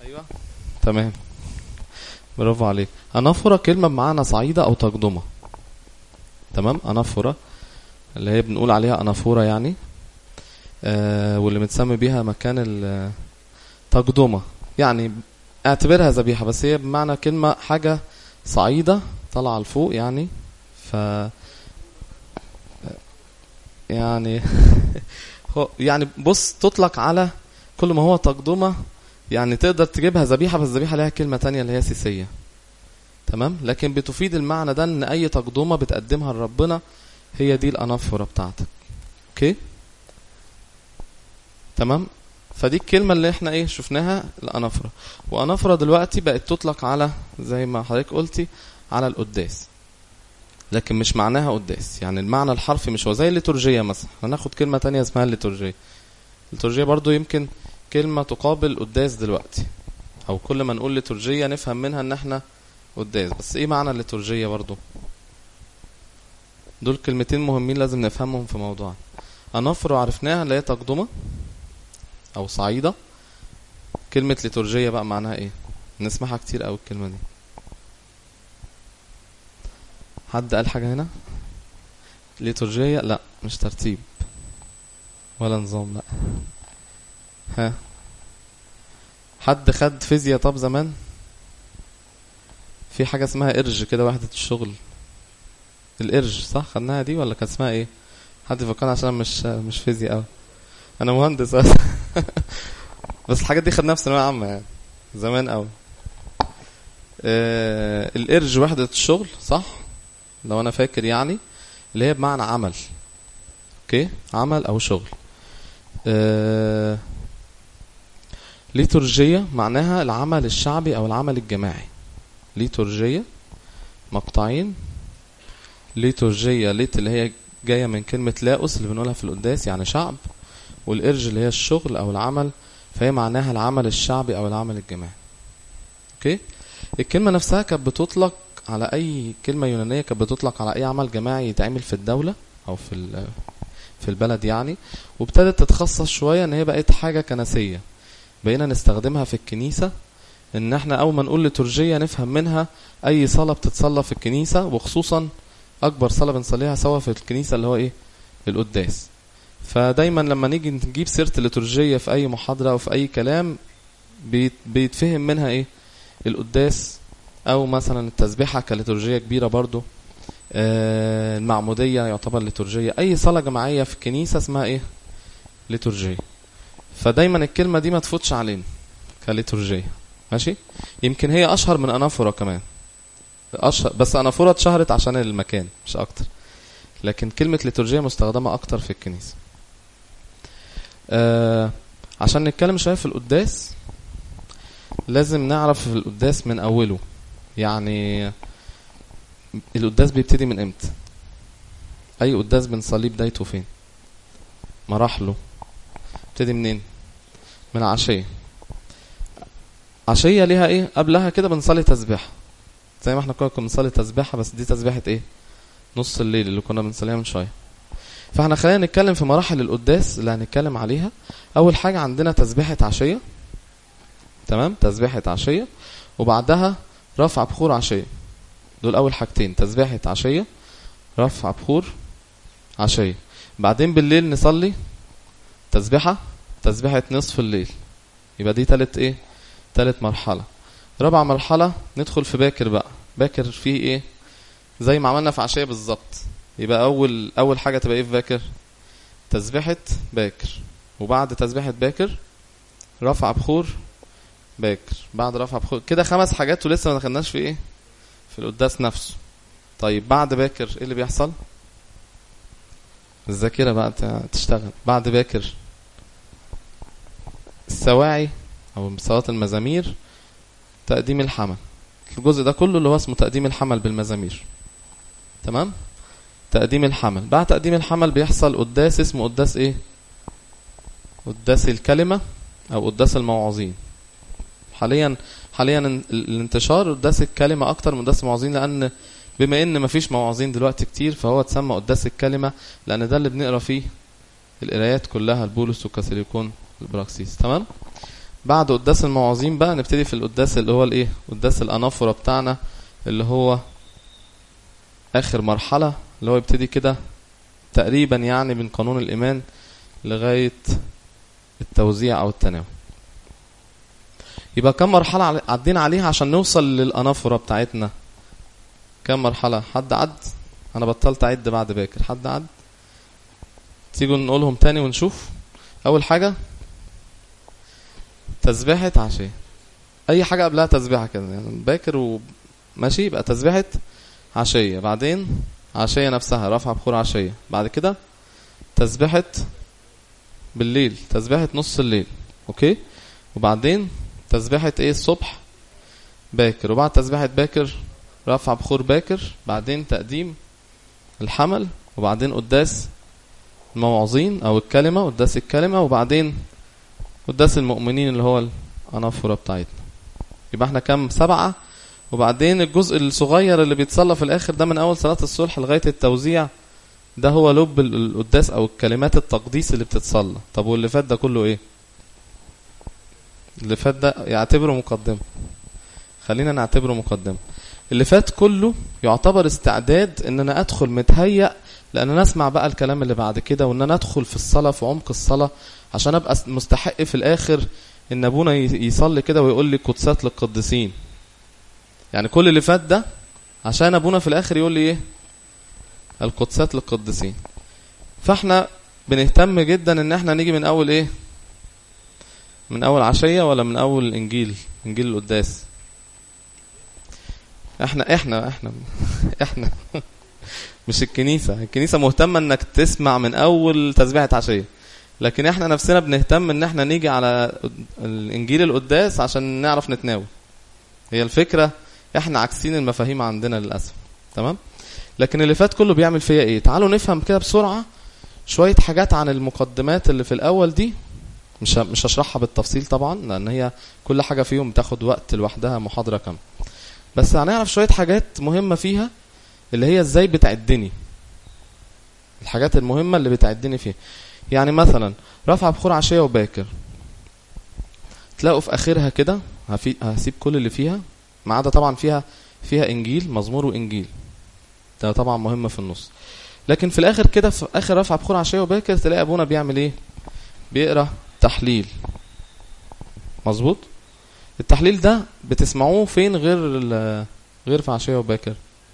ايوه تمام برافو عليك انافورة كلمة بمعنى صعيدة او تقدمة تمام انافورة اللي هي بنقول عليها انافورة يعني آه واللي متسمي بيها مكان ال- تقدمة يعني اعتبرها ذبيحة بس هي بمعنى كلمة حاجة صعيدة طالعة لفوق يعني ف يعني هو يعني بص تطلق على كل ما هو تقدمة يعني تقدر تجيبها ذبيحة بس الذبيحة لها كلمة تانية اللي هي سيسية تمام لكن بتفيد المعنى ده ان اي تقدمة بتقدمها لربنا هي دي الانافورة بتاعتك اوكي تمام فدي الكلمة اللي احنا ايه شفناها الانافورة وانافورة دلوقتي بقت تطلق على زي ما حضرتك قلتي على القداس لكن مش معناها قداس يعني المعنى الحرفي مش هو زي الليتورجية مثلا هناخد كلمة تانية اسمها الليتورجية الليتورجية برضو يمكن كلمة تقابل قداس دلوقتي او كل ما نقول ليتورجية نفهم منها ان احنا قداس بس ايه معنى الليتورجية برضو دول كلمتين مهمين لازم نفهمهم في موضوع انافر عرفناها اللي هي تقدمة او صعيدة كلمة ليتورجية بقى معناها ايه نسمعها كتير قوي الكلمة دي حد قال حاجة هنا ليتورجية لا مش ترتيب ولا نظام لا ها حد خد فيزياء طب زمان في حاجة اسمها إرج كده وحدة الشغل الإرج صح خدناها دي ولا كان اسمها ايه حد يفكرني عشان أنا مش مش فيزياء قوي انا مهندس أصلاً. بس الحاجات دي خدناها في ثانوية عامة يعني زمان قوي آه الإرج وحدة الشغل صح لو انا فاكر يعني اللي هي بمعنى عمل اوكي عمل او شغل آه ليتورجية معناها العمل الشعبي او العمل الجماعي ليتورجية مقطعين ليتورجية ليت اللي هي جاية من كلمة لاؤس اللي بنقولها في القداس يعني شعب والإرج اللي هي الشغل أو العمل فهي معناها العمل الشعبي أو العمل الجماعي أوكي الكلمة نفسها كانت بتطلق على أي كلمة يونانية كانت بتطلق على أي عمل جماعي يتعمل في الدولة أو في ال- في البلد يعني وابتدت تتخصص شوية إن هي بقت حاجة كنسية بقينا نستخدمها في الكنيسة إن إحنا أول ما نقول لترجية نفهم منها أي صلاة بتتصلى في الكنيسة وخصوصا أكبر صلاة بنصليها سوا في الكنيسة اللي هو إيه القداس فدايما لما نيجي نجيب سيرة الليتورجية في أي محاضرة أو في أي كلام بيت بيتفهم منها إيه القداس أو مثلا التسبيحة كليتورجية كبيرة برضو آه المعمودية يعتبر ليتورجية أي صلاة جماعية في الكنيسة اسمها إيه ليتورجية فدايما الكلمة دي ما تفوتش علينا كليتورجية ماشي يمكن هي أشهر من أنافورة كمان أشهر بس أنافورة اتشهرت عشان المكان مش أكتر لكن كلمة ليتورجية مستخدمة أكتر في الكنيسة آه عشان نتكلم شوية في القداس لازم نعرف القداس من أوله يعني القداس بيبتدي من امتى أي قداس بنصليه بدايته فين مراحله ابتدي منين من العشية عشية ليها ايه قبلها كده بنصلي تسبيحة زي ما احنا كنا كنا بنصلي تسبيحة بس دي تسبيحة ايه نص الليل اللي كنا بنصليها من شوية فاحنا خلينا نتكلم في مراحل القداس اللي هنتكلم عليها اول حاجة عندنا تسبيحة عشية تمام تسبيحة عشية وبعدها رفع بخور عشية دول اول حاجتين تسبيحة عشية رفع بخور عشية بعدين بالليل نصلي تسبيحة تسبيحة نصف الليل يبقى دي تالت ايه تالت مرحلة رابع مرحلة ندخل في باكر بقى باكر فيه ايه زي ما عملنا في عشية بالظبط يبقى اول اول حاجة تبقى ايه في باكر تسبيحة باكر وبعد تسبيحة باكر رفع بخور باكر بعد رفع بخور كده خمس حاجات ولسه ما دخلناش في ايه في القداس نفسه طيب بعد باكر ايه اللي بيحصل الذاكرة بقى ت- تشتغل بعد باكر السواعي او صلاة المزامير تقديم الحمل الجزء ده كله اللي هو اسمه تقديم الحمل بالمزامير تمام تقديم الحمل بعد تقديم الحمل بيحصل قداس اسمه قداس ايه قداس الكلمة او قداس الموعظين حاليا حاليا ال- الانتشار قداس الكلمة اكتر من قداس الموعظين لان بما ان مفيش موعظين دلوقتي كتير فهو اتسمى قداس الكلمة لان ده اللي بنقرا فيه القرايات كلها البولس والكاثوليكون البراكسيس تمام بعد قداس المواعظين بقى نبتدي في القداس اللي هو الايه قداس الانافوره بتاعنا اللي هو اخر مرحله اللي هو يبتدي كده تقريبا يعني من قانون الايمان لغايه التوزيع او التناول يبقى كم مرحله عدينا عليها عشان نوصل للانافوره بتاعتنا كم مرحله حد عد انا بطلت اعد بعد باكر حد عد تيجوا نقولهم تاني ونشوف اول حاجه تسبيحه عشيه اي حاجه قبلها تسبيحه كده يعني باكر وماشي يبقى تسبيحه عشيه بعدين عشيه نفسها رفع بخور عشيه بعد كده تسبيحه بالليل تسبيحه نص الليل اوكي وبعدين تسبيحه ايه الصبح باكر وبعد تسبيحه باكر رفع بخور باكر بعدين تقديم الحمل وبعدين قداس الموعظين او الكلمه قداس الكلمه وبعدين قداس المؤمنين اللي هو الانافوره بتاعتنا يبقى احنا كام سبعه وبعدين الجزء الصغير اللي بيتصلى في الاخر ده من اول صلاه الصلح لغايه التوزيع ده هو لب القداس او الكلمات التقديس اللي بتتصلى طب واللي فات ده كله ايه اللي فات ده يعتبره مقدمه خلينا نعتبره مقدمه اللي فات كله يعتبر استعداد ان انا ادخل متهيأ لان انا اسمع بقى الكلام اللي بعد كده وان انا ادخل في الصلاه في عمق الصلاه عشان ابقى مستحق في الاخر ان ابونا يصلي كده ويقول لي قدسات للقديسين يعني كل اللي فات ده عشان ابونا في الاخر يقول لي ايه القدسات للقديسين فاحنا بنهتم جدا ان احنا نيجي من اول ايه من اول عشيه ولا من اول الانجيل انجيل القداس احنا احنا احنا احنا مش الكنيسة الكنيسة مهتمة انك تسمع من اول تسبيحة عشية لكن احنا نفسنا بنهتم ان احنا نيجي على الانجيل القداس عشان نعرف نتناول هي الفكرة احنا عكسين المفاهيم عندنا للأسف تمام لكن اللي فات كله بيعمل فيا ايه تعالوا نفهم كده بسرعة شوية حاجات عن المقدمات اللي في الاول دي مش مش هشرحها بالتفصيل طبعا لان هي كل حاجة فيهم بتاخد وقت لوحدها محاضرة كاملة بس هنعرف شوية حاجات مهمة فيها اللي هي ازاي بتعدني الحاجات المهمة اللي بتعدني فيها يعني مثلا رفع بخور عشية وباكر تلاقوا في اخرها كده هسيب كل اللي فيها ما عدا طبعا فيها فيها انجيل مزمور وانجيل ده طبعا مهم في النص لكن في الاخر كده في اخر رفع بخور عشية وباكر تلاقي ابونا بيعمل ايه بيقرا تحليل مظبوط التحليل ده بتسمعوه فين غير غير في عشية وباكر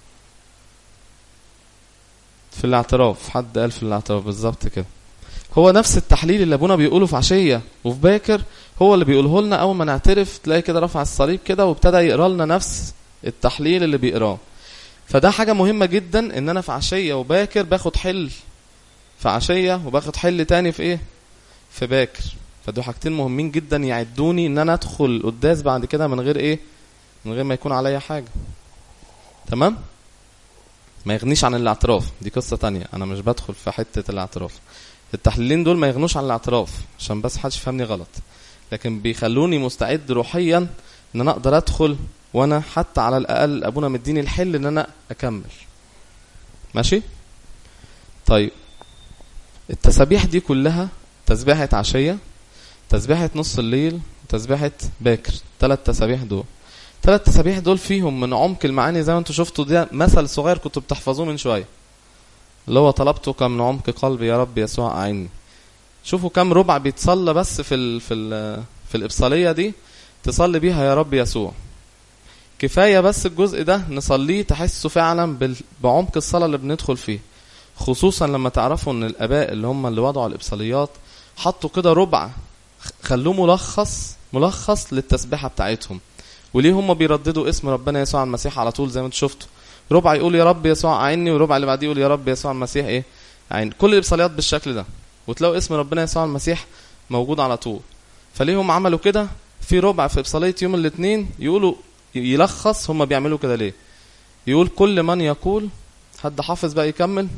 في الاعتراف حد قال في الاعتراف بالظبط كده هو نفس التحليل اللي ابونا بيقوله في عشيه وفي باكر هو اللي بيقوله لنا اول ما نعترف تلاقي كده رفع الصليب كده وابتدى يقرا لنا نفس التحليل اللي بيقراه فده حاجه مهمه جدا ان انا في عشيه وباكر باخد حل في عشيه وباخد حل تاني في ايه في باكر فدول حاجتين مهمين جدا يعدوني ان انا ادخل قداس بعد كده من غير ايه من غير ما يكون عليا حاجه تمام ما يغنيش عن الاعتراف دي قصة تانية انا مش بدخل في حتة الاعتراف التحليلين دول ما يغنوش عن الاعتراف عشان بس حدش يفهمني غلط لكن بيخلوني مستعد روحيا ان انا اقدر ادخل وانا حتى على الاقل ابونا مديني الحل ان انا اكمل ماشي طيب التسابيح دي كلها تسبيحة عشية تسبيحة نص الليل وتسبيحة باكر ثلاث تسابيح دول ثلاث تسابيح دول فيهم من عمق المعاني زي ما انتم شفتوا ده مثل صغير كنتوا بتحفظوه من شويه اللي هو طلبتك من عمق قلبي يا رب يسوع اعني شوفوا كم ربع بيتصلى بس في ال في ال في الابصاليه دي تصلي بيها يا رب يسوع كفايه بس الجزء ده نصليه تحسوا فعلا بعمق الصلاه اللي بندخل فيه خصوصا لما تعرفوا ان الاباء اللي هم اللي وضعوا الابصاليات حطوا كده ربع خلوه ملخص ملخص للتسبيحه بتاعتهم وليه هم بيرددوا اسم ربنا يسوع المسيح على طول زي ما انتم شفتوا ربع يقول يا رب يسوع عيني وربع اللي بعديه يقول يا رب يسوع المسيح ايه عين كل الابصاليات بالشكل ده وتلاقوا اسم ربنا يسوع المسيح موجود على طول فليه هم عملوا كده في ربع في ابصاليه يوم الاثنين يقولوا يلخص هم بيعملوا كده ليه يقول كل من يقول حد حافظ بقى يكمل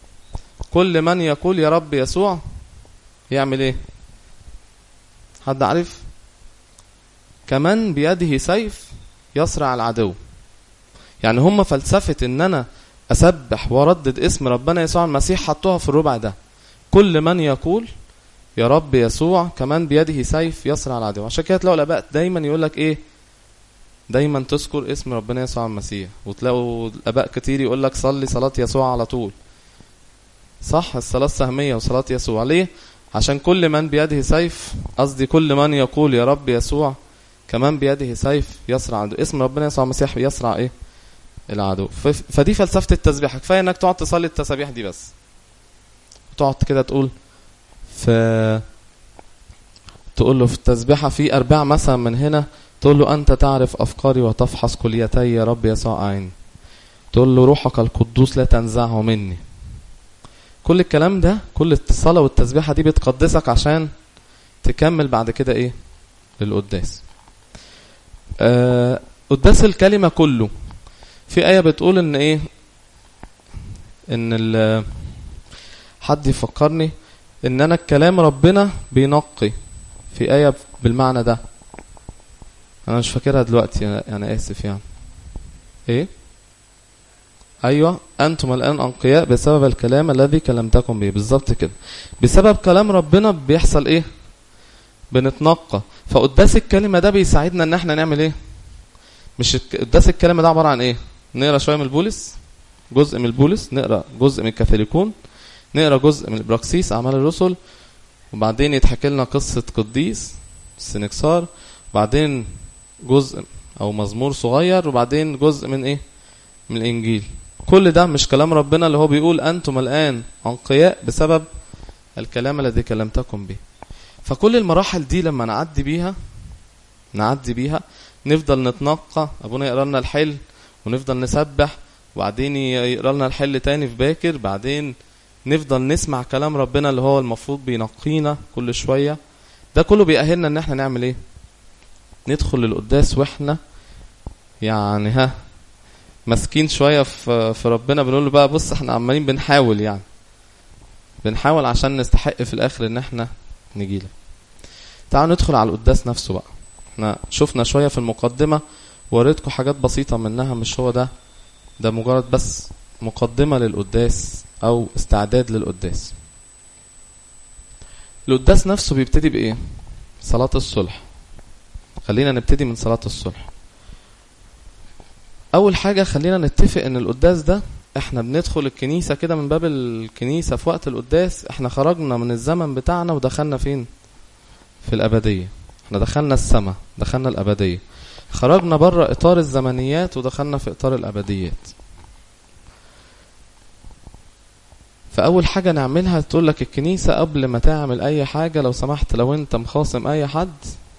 كل من يقول يا رب يسوع يعمل ايه حد عارف كمان بيده سيف يصرع العدو يعني هم فلسفة ان انا اسبح واردد اسم ربنا يسوع المسيح حطوها في الربع ده كل من يقول يا رب يسوع كمان بيده سيف يصرع العدو عشان كده تلاقوا الاباء دايما يقول لك ايه دايما تذكر اسم ربنا يسوع المسيح وتلاقوا الاباء كتير يقول لك صلي صلاه يسوع على طول صح الصلاه السهميه وصلاه يسوع ليه عشان كل من بيده سيف قصدي كل من يقول يا رب يسوع كمان بيده سيف يصرع عدو اسم ربنا يسوع المسيح يصرع ايه العدو فدي فلسفه التسبيح كفايه انك تقعد تصلي التسابيح دي بس تقعد كده تقول في تقول له في التسبيحه في ارباع مثلا من هنا تقول له انت تعرف افكاري وتفحص كليتي يا رب يسوع عيني تقول له روحك القدوس لا تنزعه مني كل الكلام ده كل الصلاة والتسبيحة دي بتقدسك عشان تكمل بعد كده ايه للقداس آه قداس الكلمة كله في آية بتقول ان ايه ان حد يفكرني ان انا الكلام ربنا بينقي في آية بالمعنى ده انا مش فاكرها دلوقتي انا اسف يعني ايه ايوه انتم الان انقياء بسبب الكلام الذي كلمتكم به بالظبط كده بسبب كلام ربنا بيحصل ايه بنتنقى فقداس الكلمه ده بيساعدنا ان احنا نعمل ايه مش قداس الكلمه ده عباره عن ايه نقرا شويه من البولس جزء من البولس نقرا جزء من الكاثوليكون نقرا جزء من البراكسيس اعمال الرسل وبعدين يتحكي لنا قصه قديس السنكسار وبعدين جزء او مزمور صغير وبعدين جزء من ايه من الانجيل كل ده مش كلام ربنا اللي هو بيقول انتم الان انقياء بسبب الكلام الذي كلمتكم به فكل المراحل دي لما نعدي بيها نعدي بيها نفضل نتنقى ابونا يقرا لنا الحل ونفضل نسبح وبعدين يقرا لنا الحل تاني في باكر بعدين نفضل نسمع كلام ربنا اللي هو المفروض بينقينا كل شويه ده كله بيأهلنا ان احنا نعمل ايه ندخل للقداس واحنا يعني ها ماسكين شويه في في ربنا بنقول له بقى بص احنا عمالين بنحاول يعني بنحاول عشان نستحق في الاخر ان احنا نجي لك تعالوا ندخل على القداس نفسه بقى احنا شفنا شويه في المقدمه وريتكم حاجات بسيطه منها مش هو ده ده مجرد بس مقدمه للقداس او استعداد للقداس القداس نفسه بيبتدي بايه صلاه الصلح خلينا نبتدي من صلاه الصلح اول حاجه خلينا نتفق ان القداس ده احنا بندخل الكنيسه كده من باب الكنيسه في وقت القداس احنا خرجنا من الزمن بتاعنا ودخلنا فين في الابديه احنا دخلنا السماء دخلنا الابديه خرجنا بره اطار الزمنيات ودخلنا في اطار الابديات فاول حاجه نعملها تقول لك الكنيسه قبل ما تعمل اي حاجه لو سمحت لو انت مخاصم اي حد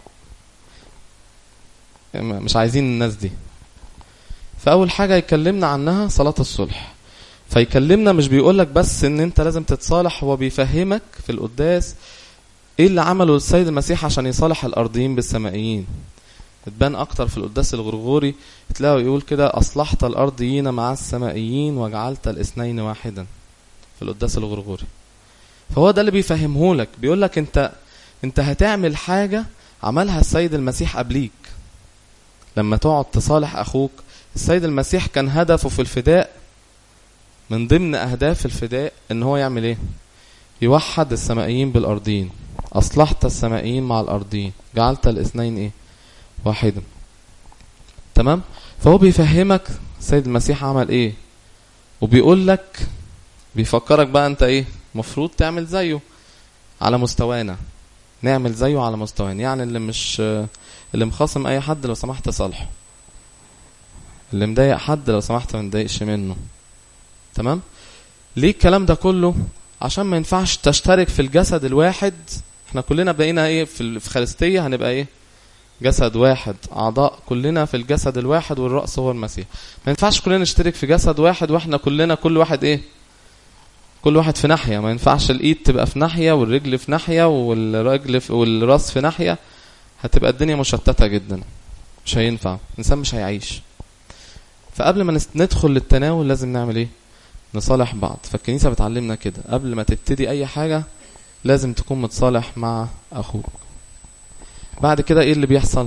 مش عايزين الناس دي فاول حاجه يكلمنا عنها صلاه الصلح فيكلمنا مش بيقولك بس ان انت لازم تتصالح هو بيفهمك في القداس ايه اللي عمله السيد المسيح عشان يصالح الارضيين بالسمائيين تبان اكتر في القداس الغرغوري تلاقوا يقول كده اصلحت الارضيين مع السمائيين وجعلت الاثنين واحدا في القداس الغرغوري فهو ده اللي بيفهمه لك بيقول لك انت انت هتعمل حاجه عملها السيد المسيح قبليك لما تقعد تصالح اخوك السيد المسيح كان هدفه في الفداء من ضمن اهداف الفداء ان هو يعمل ايه يوحد السمائيين بالارضين اصلحت السمائيين مع الارضين جعلت الاثنين ايه واحدا تمام فهو بيفهمك السيد المسيح عمل ايه وبيقول لك بيفكرك بقى انت ايه مفروض تعمل زيه على مستوانا نعمل زيه على مستوانا يعني اللي مش اللي مخاصم اي حد لو سمحت صالحه اللي مضايق حد لو سمحت ما نضايقش منه تمام ليه الكلام ده كله عشان ما ينفعش تشترك في الجسد الواحد احنا كلنا بقينا ايه في الفخارستيه هنبقى ايه جسد واحد اعضاء كلنا في الجسد الواحد والراس هو المسيح ما ينفعش كلنا نشترك في جسد واحد واحنا كلنا كل واحد ايه كل واحد في ناحيه ما ينفعش الايد تبقى في ناحيه والرجل في ناحيه والرجل في والراس في ناحيه هتبقى الدنيا مشتته جدا مش هينفع الانسان مش هيعيش فقبل ما ندخل للتناول لازم نعمل ايه نصالح بعض فالكنيسه بتعلمنا كده قبل ما تبتدي اي حاجه لازم تكون متصالح مع اخوك بعد كده ايه اللي بيحصل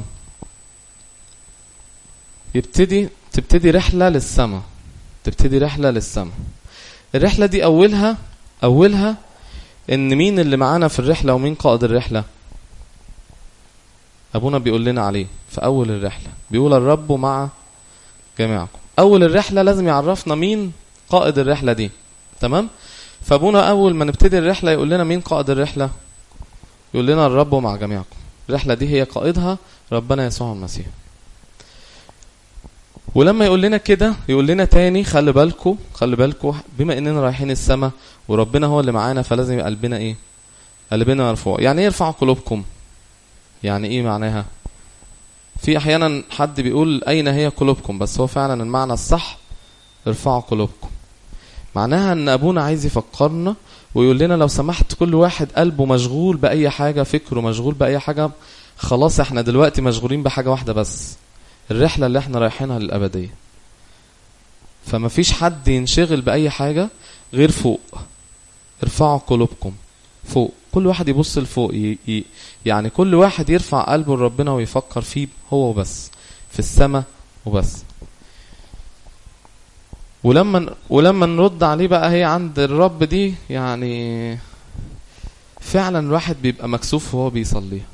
يبتدي تبتدي رحله للسماء تبتدي رحله للسماء الرحله دي اولها اولها ان مين اللي معانا في الرحلة ومين قائد الرحلة ابونا بيقول لنا عليه في اول الرحلة بيقول الرب مع جميعكم اول الرحلة لازم يعرفنا مين قائد الرحلة دي تمام فابونا اول ما نبتدي الرحلة يقول لنا مين قائد الرحلة يقول لنا الرب مع جميعكم الرحلة دي هي قائدها ربنا يسوع المسيح ولما يقول لنا كده يقول لنا تاني خلي بالكم خلي بالكم بما اننا رايحين السماء وربنا هو اللي معانا فلازم يبقى قلبنا ايه قلبنا مرفوع يعني ايه ارفعوا قلوبكم يعني ايه معناها في احيانا حد بيقول اين هي قلوبكم بس هو فعلا المعنى الصح ارفعوا قلوبكم معناها ان ابونا عايز يفكرنا ويقول لنا لو سمحت كل واحد قلبه مشغول باي حاجه فكره مشغول باي حاجه خلاص احنا دلوقتي مشغولين بحاجه واحده بس الرحله اللي احنا رايحينها للابديه فما فيش حد ينشغل باي حاجه غير فوق ارفعوا قلوبكم فوق كل واحد يبص لفوق ي... ي... يعني كل واحد يرفع قلبه لربنا ويفكر فيه هو وبس في السماء وبس ولما ولما نرد عليه بقى هي عند الرب دي يعني فعلا الواحد بيبقى مكسوف وهو بيصليها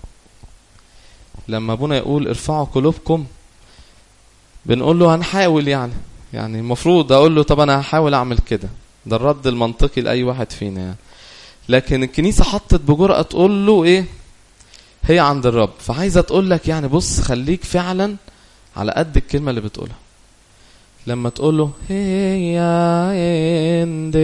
لما ابونا يقول ارفعوا قلوبكم بنقول له هنحاول يعني يعني المفروض اقول له طب انا هحاول اعمل كده ده الرد المنطقي لاي واحد فينا يعني لكن الكنيسه حطت بجرأه تقول له ايه هي عند الرب فعايزه تقول لك يعني بص خليك فعلا على قد الكلمه اللي بتقولها لما تقول له هي عند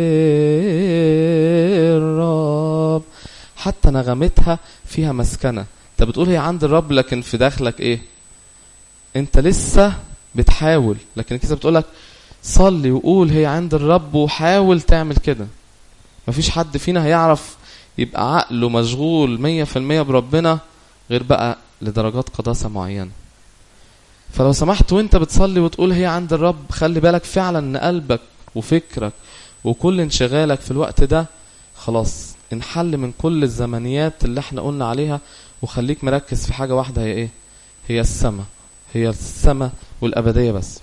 الرب حتى نغمتها فيها مسكنه انت بتقول هي عند الرب لكن في داخلك ايه انت لسه بتحاول لكن الكنيسه بتقول لك صلي وقول هي عند الرب وحاول تعمل كده مفيش حد فينا هيعرف يبقى عقله مشغول مية في المية بربنا غير بقى لدرجات قداسة معينة فلو سمحت وانت بتصلي وتقول هي عند الرب خلي بالك فعلا ان قلبك وفكرك وكل انشغالك في الوقت ده خلاص انحل من كل الزمنيات اللي احنا قلنا عليها وخليك مركز في حاجة واحدة هي ايه هي السماء هي السماء والأبدية بس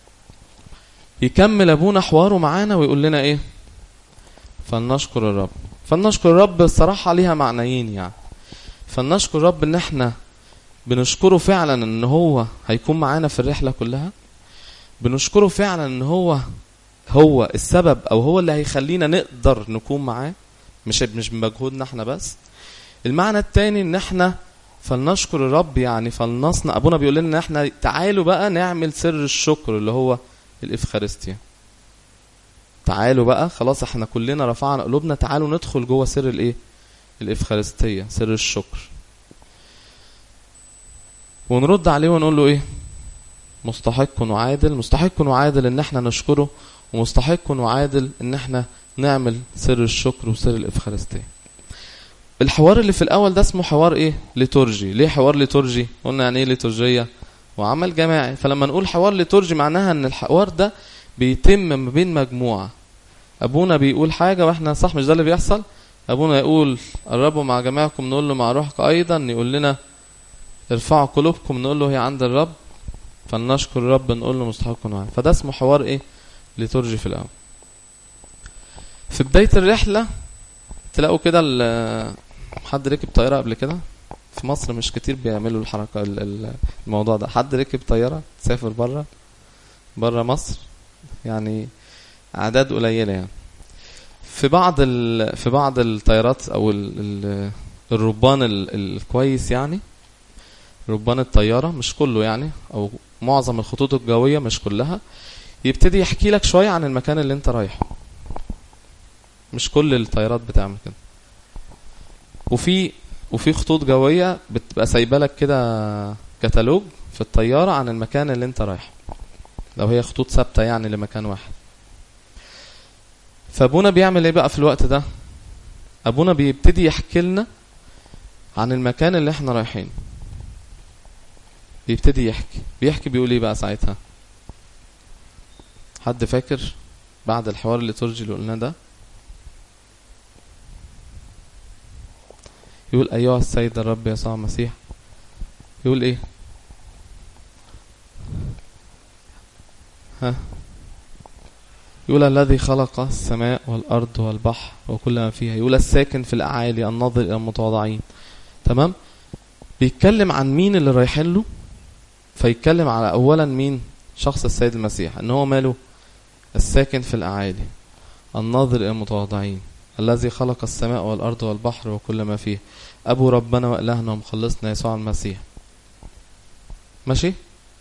يكمل أبونا حواره معانا ويقول لنا ايه فلنشكر الرب فلنشكر الرب الصراحة ليها معنيين يعني فلنشكر الرب ان احنا بنشكره فعلا ان هو هيكون معانا في الرحلة كلها بنشكره فعلا ان هو هو السبب او هو اللي هيخلينا نقدر نكون معاه مش مش بمجهودنا احنا بس المعنى التاني ان احنا فلنشكر الرب يعني فلنصنع ابونا بيقول لنا ان احنا تعالوا بقى نعمل سر الشكر اللي هو الافخارستيا تعالوا بقى خلاص احنا كلنا رفعنا قلوبنا تعالوا ندخل جوه سر الايه الافخارستيه سر الشكر ونرد عليه ونقول له ايه مستحق وعادل مستحق وعادل ان احنا نشكره ومستحق وعادل ان احنا نعمل سر الشكر وسر الافخارستيه الحوار اللي في الاول ده اسمه حوار ايه ليتورجي ليه حوار ليتورجي قلنا يعني ايه ليتورجيه وعمل جماعي فلما نقول حوار ليتورجي معناها ان الحوار ده بيتم ما بين مجموعه ابونا بيقول حاجه واحنا صح مش ده اللي بيحصل ابونا يقول قربوا مع جماعكم نقول له مع روحك ايضا يقول لنا ارفعوا قلوبكم نقول له هي عند الرب فلنشكر الرب نقول له مستحق معاه فده اسمه حوار ايه ليتورجي في الاول في بدايه الرحله تلاقوا كده حد ركب طياره قبل كده في مصر مش كتير بيعملوا الحركه الموضوع ده حد ركب طياره سافر بره بره مصر يعني اعداد قليله يعني في بعض ال... في بعض الطيارات او ال... ال... الربان ال... الكويس يعني ربان الطياره مش كله يعني او معظم الخطوط الجويه مش كلها يبتدي يحكي لك شويه عن المكان اللي انت رايحه مش كل الطيارات بتعمل كده وفي وفي خطوط جويه بتبقى سايبه لك كده كتالوج في الطياره عن المكان اللي انت رايحه لو هي خطوط ثابته يعني لمكان واحد فابونا بيعمل ايه بقى في الوقت ده ابونا بيبتدي يحكي لنا عن المكان اللي احنا رايحين بيبتدي يحكي بيحكي بيقول ايه بقى ساعتها حد فاكر بعد الحوار الليتورجي اللي قلناه ده يقول ايها السيد الرب يسوع المسيح يقول ايه ها يقول الذي خلق السماء والأرض والبحر وكل ما فيها يقول الساكن في الأعالي الناظر إلى المتواضعين تمام بيتكلم عن مين اللي رايحين له فيتكلم على أولا مين شخص السيد المسيح ان هو ماله الساكن في الأعالي الناظر إلى المتواضعين الذي خلق السماء والأرض والبحر وكل ما فيه أبو ربنا وإلهنا ومخلصنا يسوع المسيح ماشي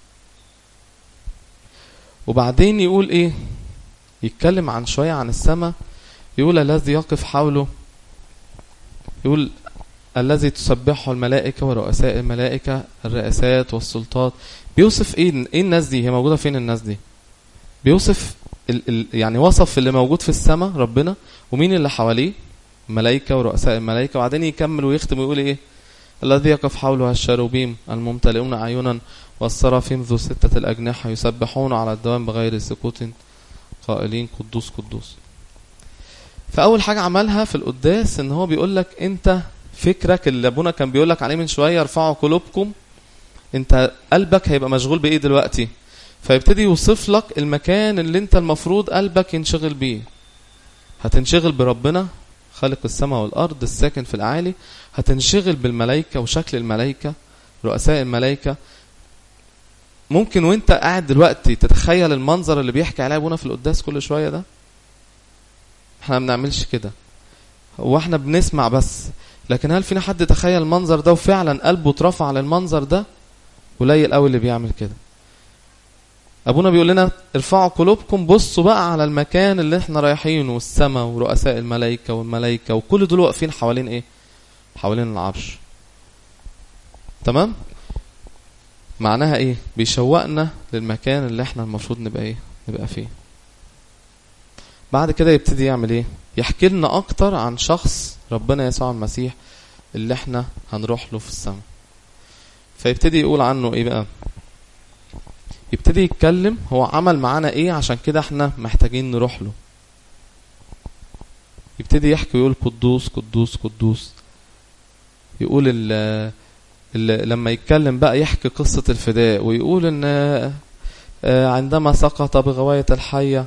وبعدين يقول إيه يتكلم عن شوية عن السماء يقول الذي يقف حوله يقول الذي تسبحه الملائكة ورؤساء الملائكة الرئاسات والسلطات بيوصف ايه ايه الناس دي هي موجودة فين الناس دي بيوصف ال ال يعني وصف اللي موجود في السماء ربنا ومين اللي حواليه ملائكة ورؤساء الملائكة وبعدين يكمل ويختم ويقول ايه الذي يقف حوله الشروبيم الممتلئون أعينا والسرافيم ذو ستة الأجنحة يسبحون على الدوام بغير سكوت قائلين قدوس قدوس فأول حاجة عملها في القداس إن هو بيقول لك أنت فكرك اللي أبونا كان بيقول لك عليه من شوية ارفعوا قلوبكم أنت قلبك هيبقى مشغول بإيه دلوقتي فيبتدي يوصف لك المكان اللي أنت المفروض قلبك ينشغل بيه هتنشغل بربنا خالق السماء والأرض الساكن في الأعالي هتنشغل بالملائكة وشكل الملائكة رؤساء الملائكة ممكن وانت قاعد دلوقتي تتخيل المنظر اللي بيحكي عليه ابونا في القداس كل شوية ده احنا ما بنعملش كده هو احنا بنسمع بس لكن هل فينا حد تخيل المنظر ده وفعلا قلبه اترفع للمنظر ده قليل قوي اللي بيعمل كده ابونا بيقول لنا ارفعوا قلوبكم بصوا بقى على المكان اللي احنا رايحينه والسماء ورؤساء الملائكة والملائكة وكل دول واقفين حوالين ايه حوالين العرش تمام معناها ايه بيشوقنا للمكان اللي احنا المفروض نبقى ايه نبقى فيه بعد كده يبتدي يعمل ايه يحكي لنا اكتر عن شخص ربنا يسوع المسيح اللي احنا هنروح له في السماء فيبتدي يقول عنه ايه بقى يبتدي يتكلم هو عمل معانا ايه عشان كده احنا محتاجين نروح له يبتدي يحكي ويقول قدوس قدوس قدوس يقول ال لما يتكلم بقى يحكي قصة الفداء ويقول ان عندما سقط بغواية الحية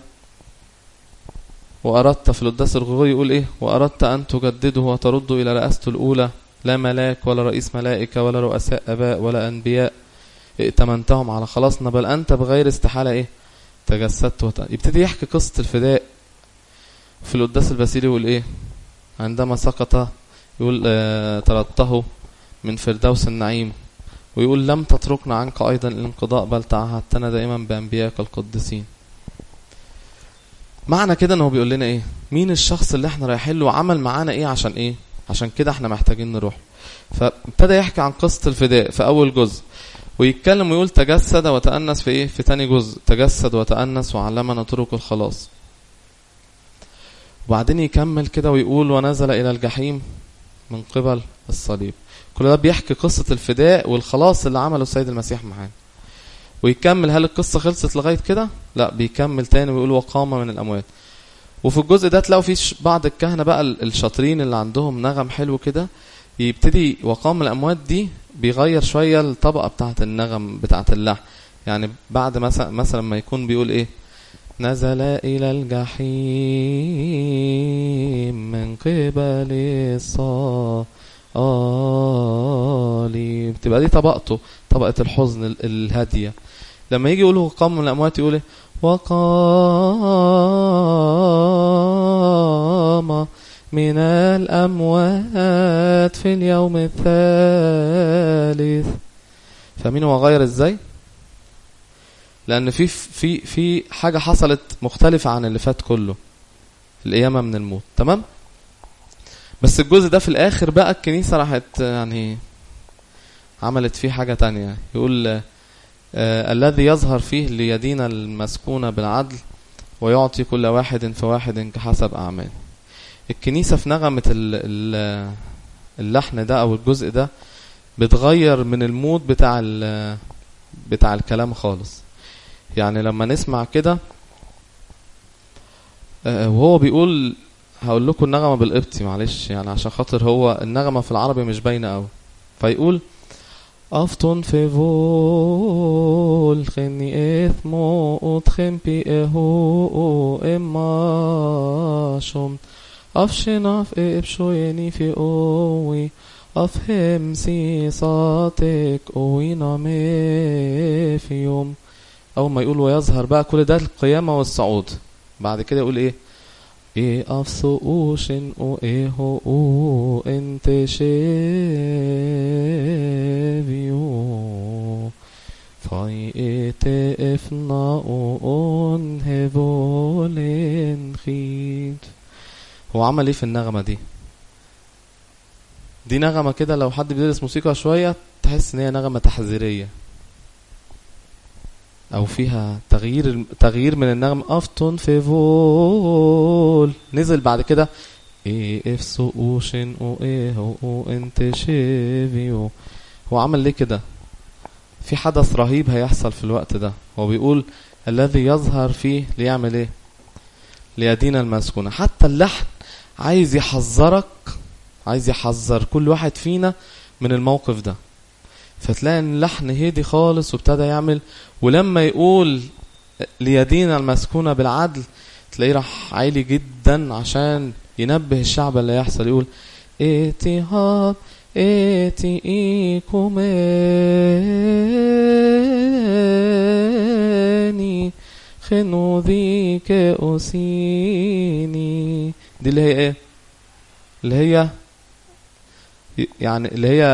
وأردت في القداس الغروري يقول ايه وأردت أن تجدده وترده إلى رئاسته الأولى لا ملاك ولا رئيس ملائكة ولا رؤساء أباء ولا أنبياء ائتمنتهم على خلاصنا بل أنت بغير استحالة ايه تجسدت وت... يبتدي يحكي قصة الفداء في القداس الباسيلي يقول ايه عندما سقط يقول آه طردته من فردوس النعيم ويقول لم تتركنا عنك أيضا الانقضاء بل تعهدتنا دائما بأنبيائك القدسين معنى كده انه بيقول لنا ايه مين الشخص اللي احنا رايحين له وعمل معانا ايه عشان ايه عشان كده احنا محتاجين نروح فابتدى يحكي عن قصة الفداء في اول جزء ويتكلم ويقول تجسد وتأنس في ايه في تاني جزء تجسد وتأنس وعلمنا طرق الخلاص وبعدين يكمل كده ويقول ونزل الى الجحيم من قبل الصليب كل ده بيحكي قصة الفداء والخلاص اللي عمله السيد المسيح معانا ويكمل هل القصة خلصت لغاية كده لا بيكمل تاني ويقول وقام من الأموات وفي الجزء ده تلاقوا فيه بعض الكهنة بقى الشاطرين اللي عندهم نغم حلو كده يبتدي وقام من الأموات دي بيغير شوية الطبقة بتاعة النغم بتاعة اللحن يعني بعد مثلا مثلا ما يكون بيقول ايه نزل إلى الجحيم من قبل الصالح آلي بتبقى دي طبقته طبقة الحزن الهادية لما يجي يقوله قام من الأموات يقول ايه وقام من الأموات في اليوم الثالث فاهمين هو غير ازاي لأن في في في حاجة حصلت مختلفة عن اللي فات كله القيامة من الموت تمام بس الجزء ده في الاخر بقى الكنيسة راحت يعني عملت فيه حاجة تانية يقول آه الذي يظهر فيه ليدين المسكونة بالعدل ويعطي كل واحد فواحد كحسب أعمال الكنيسة في نغمة اللحن ده أو الجزء ده بتغير من المود بتاع بتاع الكلام خالص يعني لما نسمع كده آه وهو بيقول هقول لكم النغمة بالقبطي معلش يعني عشان خاطر هو النغمة في العربي مش باينة قوي فيقول אבטון פבול חני אתמו אתכם פיאהו אמשום אף שנף אפשו יניפי אוי אף הם سيصاتك وينامي في يوم أول ما يقول ويظهر بقى كل ده القيامة والصعود بعد كده يقول إيه إيه أفسؤوشن أو إيه هو أنت شابيو فاي إيه إفنا أون هبولين خيد هو عمل إيه في النغمة دي دي نغمة كده لو حد بيدرس موسيقى شوية تحس إن هي نغمة تحذيرية او فيها تغيير تغيير من النغم افتون في فول نزل بعد كده ايه اف سو اوشن او ايه هو او انت شيفيو هو عمل ليه كده في حدث رهيب هيحصل في الوقت ده هو بيقول الذي يظهر فيه ليعمل ايه ليدين المسكونة حتى اللحن عايز يحذرك عايز يحذر كل واحد فينا من الموقف ده فتلاقي ان اللحن هادي خالص وابتدى يعمل ولما يقول ليدينا المسكونة بالعدل تلاقيه راح عالي جدا عشان ينبه الشعب اللي يحصل يقول اتهاب اتيكماني خنو ذيك أسيني دي اللي هي ايه اللي هي يعني اللي هي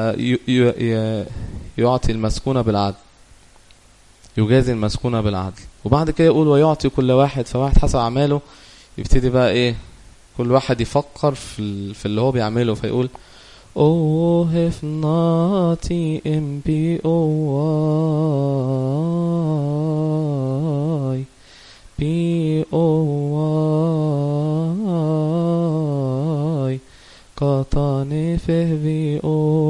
يعطي المسكونة بالعدل يجازي المسكونة بالعدل وبعد كده يقول ويعطي كل واحد فواحد حسب أعماله يبتدي بقى إيه كل واحد يفكر في, في اللي هو بيعمله فيقول Oh, if not in B-O-Y B-O-Y قطعني فيه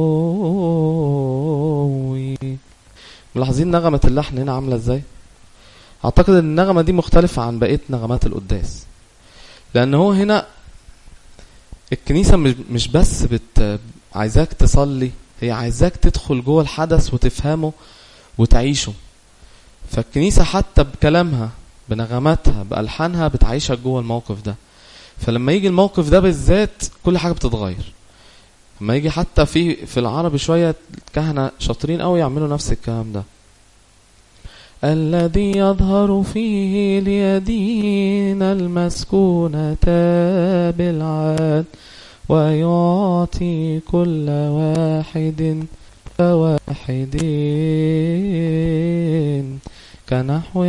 بي ملاحظين نغمة اللحن هنا عاملة ازاي اعتقد ان النغمة دي مختلفة عن بقية نغمات القداس لان هو هنا الكنيسة مش بس بت عايزاك تصلي هي عايزاك تدخل جوه الحدث وتفهمه وتعيشه فالكنيسة حتى بكلامها بنغماتها بألحانها بتعيشك جوه الموقف ده فلما يجي الموقف ده بالذات كل حاجة بتتغير لما يجي حتى في في العربي شوية كهنة شاطرين قوي يعملوا نفس الكلام ده الذي يظهر فيه ليدين المسكونة بالعاد ويعطي كل واحد فواحد كنحو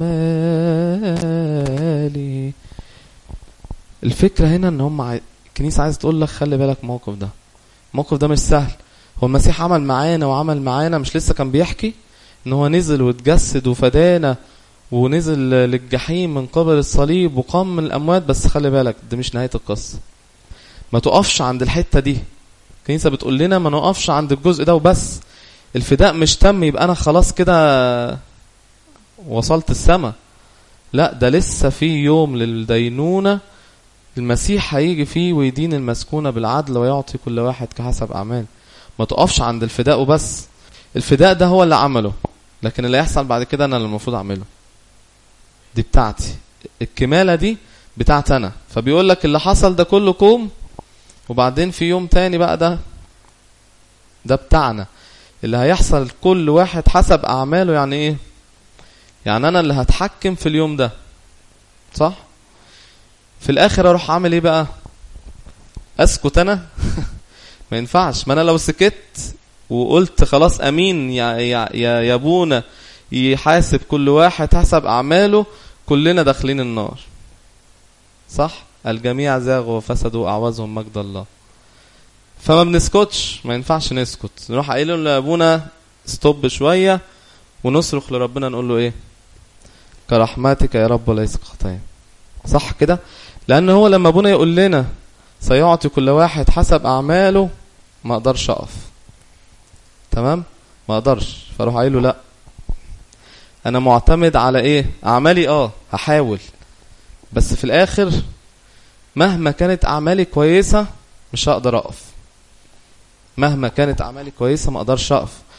أعماله الفكرة هنا ان هم عاي... الكنيسة عايزة تقول لك خلي بالك الموقف ده الموقف ده مش سهل هو المسيح عمل معانا وعمل معانا مش لسه كان بيحكي ان هو نزل واتجسد وفدانا ونزل للجحيم من قبل الصليب وقام من الاموات بس خلي بالك دي مش نهاية القصة ما تقفش عند الحتة دي الكنيسة بتقول لنا ما نقفش عند الجزء ده وبس الفداء مش تم يبقى انا خلاص كده وصلت السما لا ده لسه في يوم للدينونه المسيح هيجي فيه ويدين المسكونة بالعدل ويعطي كل واحد كحسب أعمال ما تقفش عند الفداء وبس الفداء ده هو اللي عمله لكن اللي يحصل بعد كده أنا اللي المفروض أعمله دي بتاعتي الكمالة دي بتاعت أنا فبيقول لك اللي حصل ده كله كوم وبعدين في يوم تاني بقى ده ده بتاعنا اللي هيحصل كل واحد حسب أعماله يعني إيه يعني أنا اللي هتحكم في اليوم ده صح في الاخر اروح اعمل ايه بقى اسكت انا ما ينفعش ما انا لو سكت وقلت خلاص امين يا يا يا, يا ابونا يحاسب كل واحد حسب اعماله كلنا داخلين النار صح الجميع زاغوا وفسدوا اعوازهم مجد الله فما بنسكتش ما ينفعش نسكت نروح قايلين لابونا ستوب شويه ونصرخ لربنا نقول له ايه كرحمتك يا رب وليس خطايا صح كده لان هو لما ابونا يقول لنا سيعطي كل واحد حسب اعماله ما اقدرش اقف تمام ما اقدرش فاروح قايل له لا انا معتمد على ايه اعمالي اه هحاول بس في الاخر مهما كانت اعمالي كويسه مش هقدر اقف مهما كانت اعمالي كويسه ما اقدرش اقف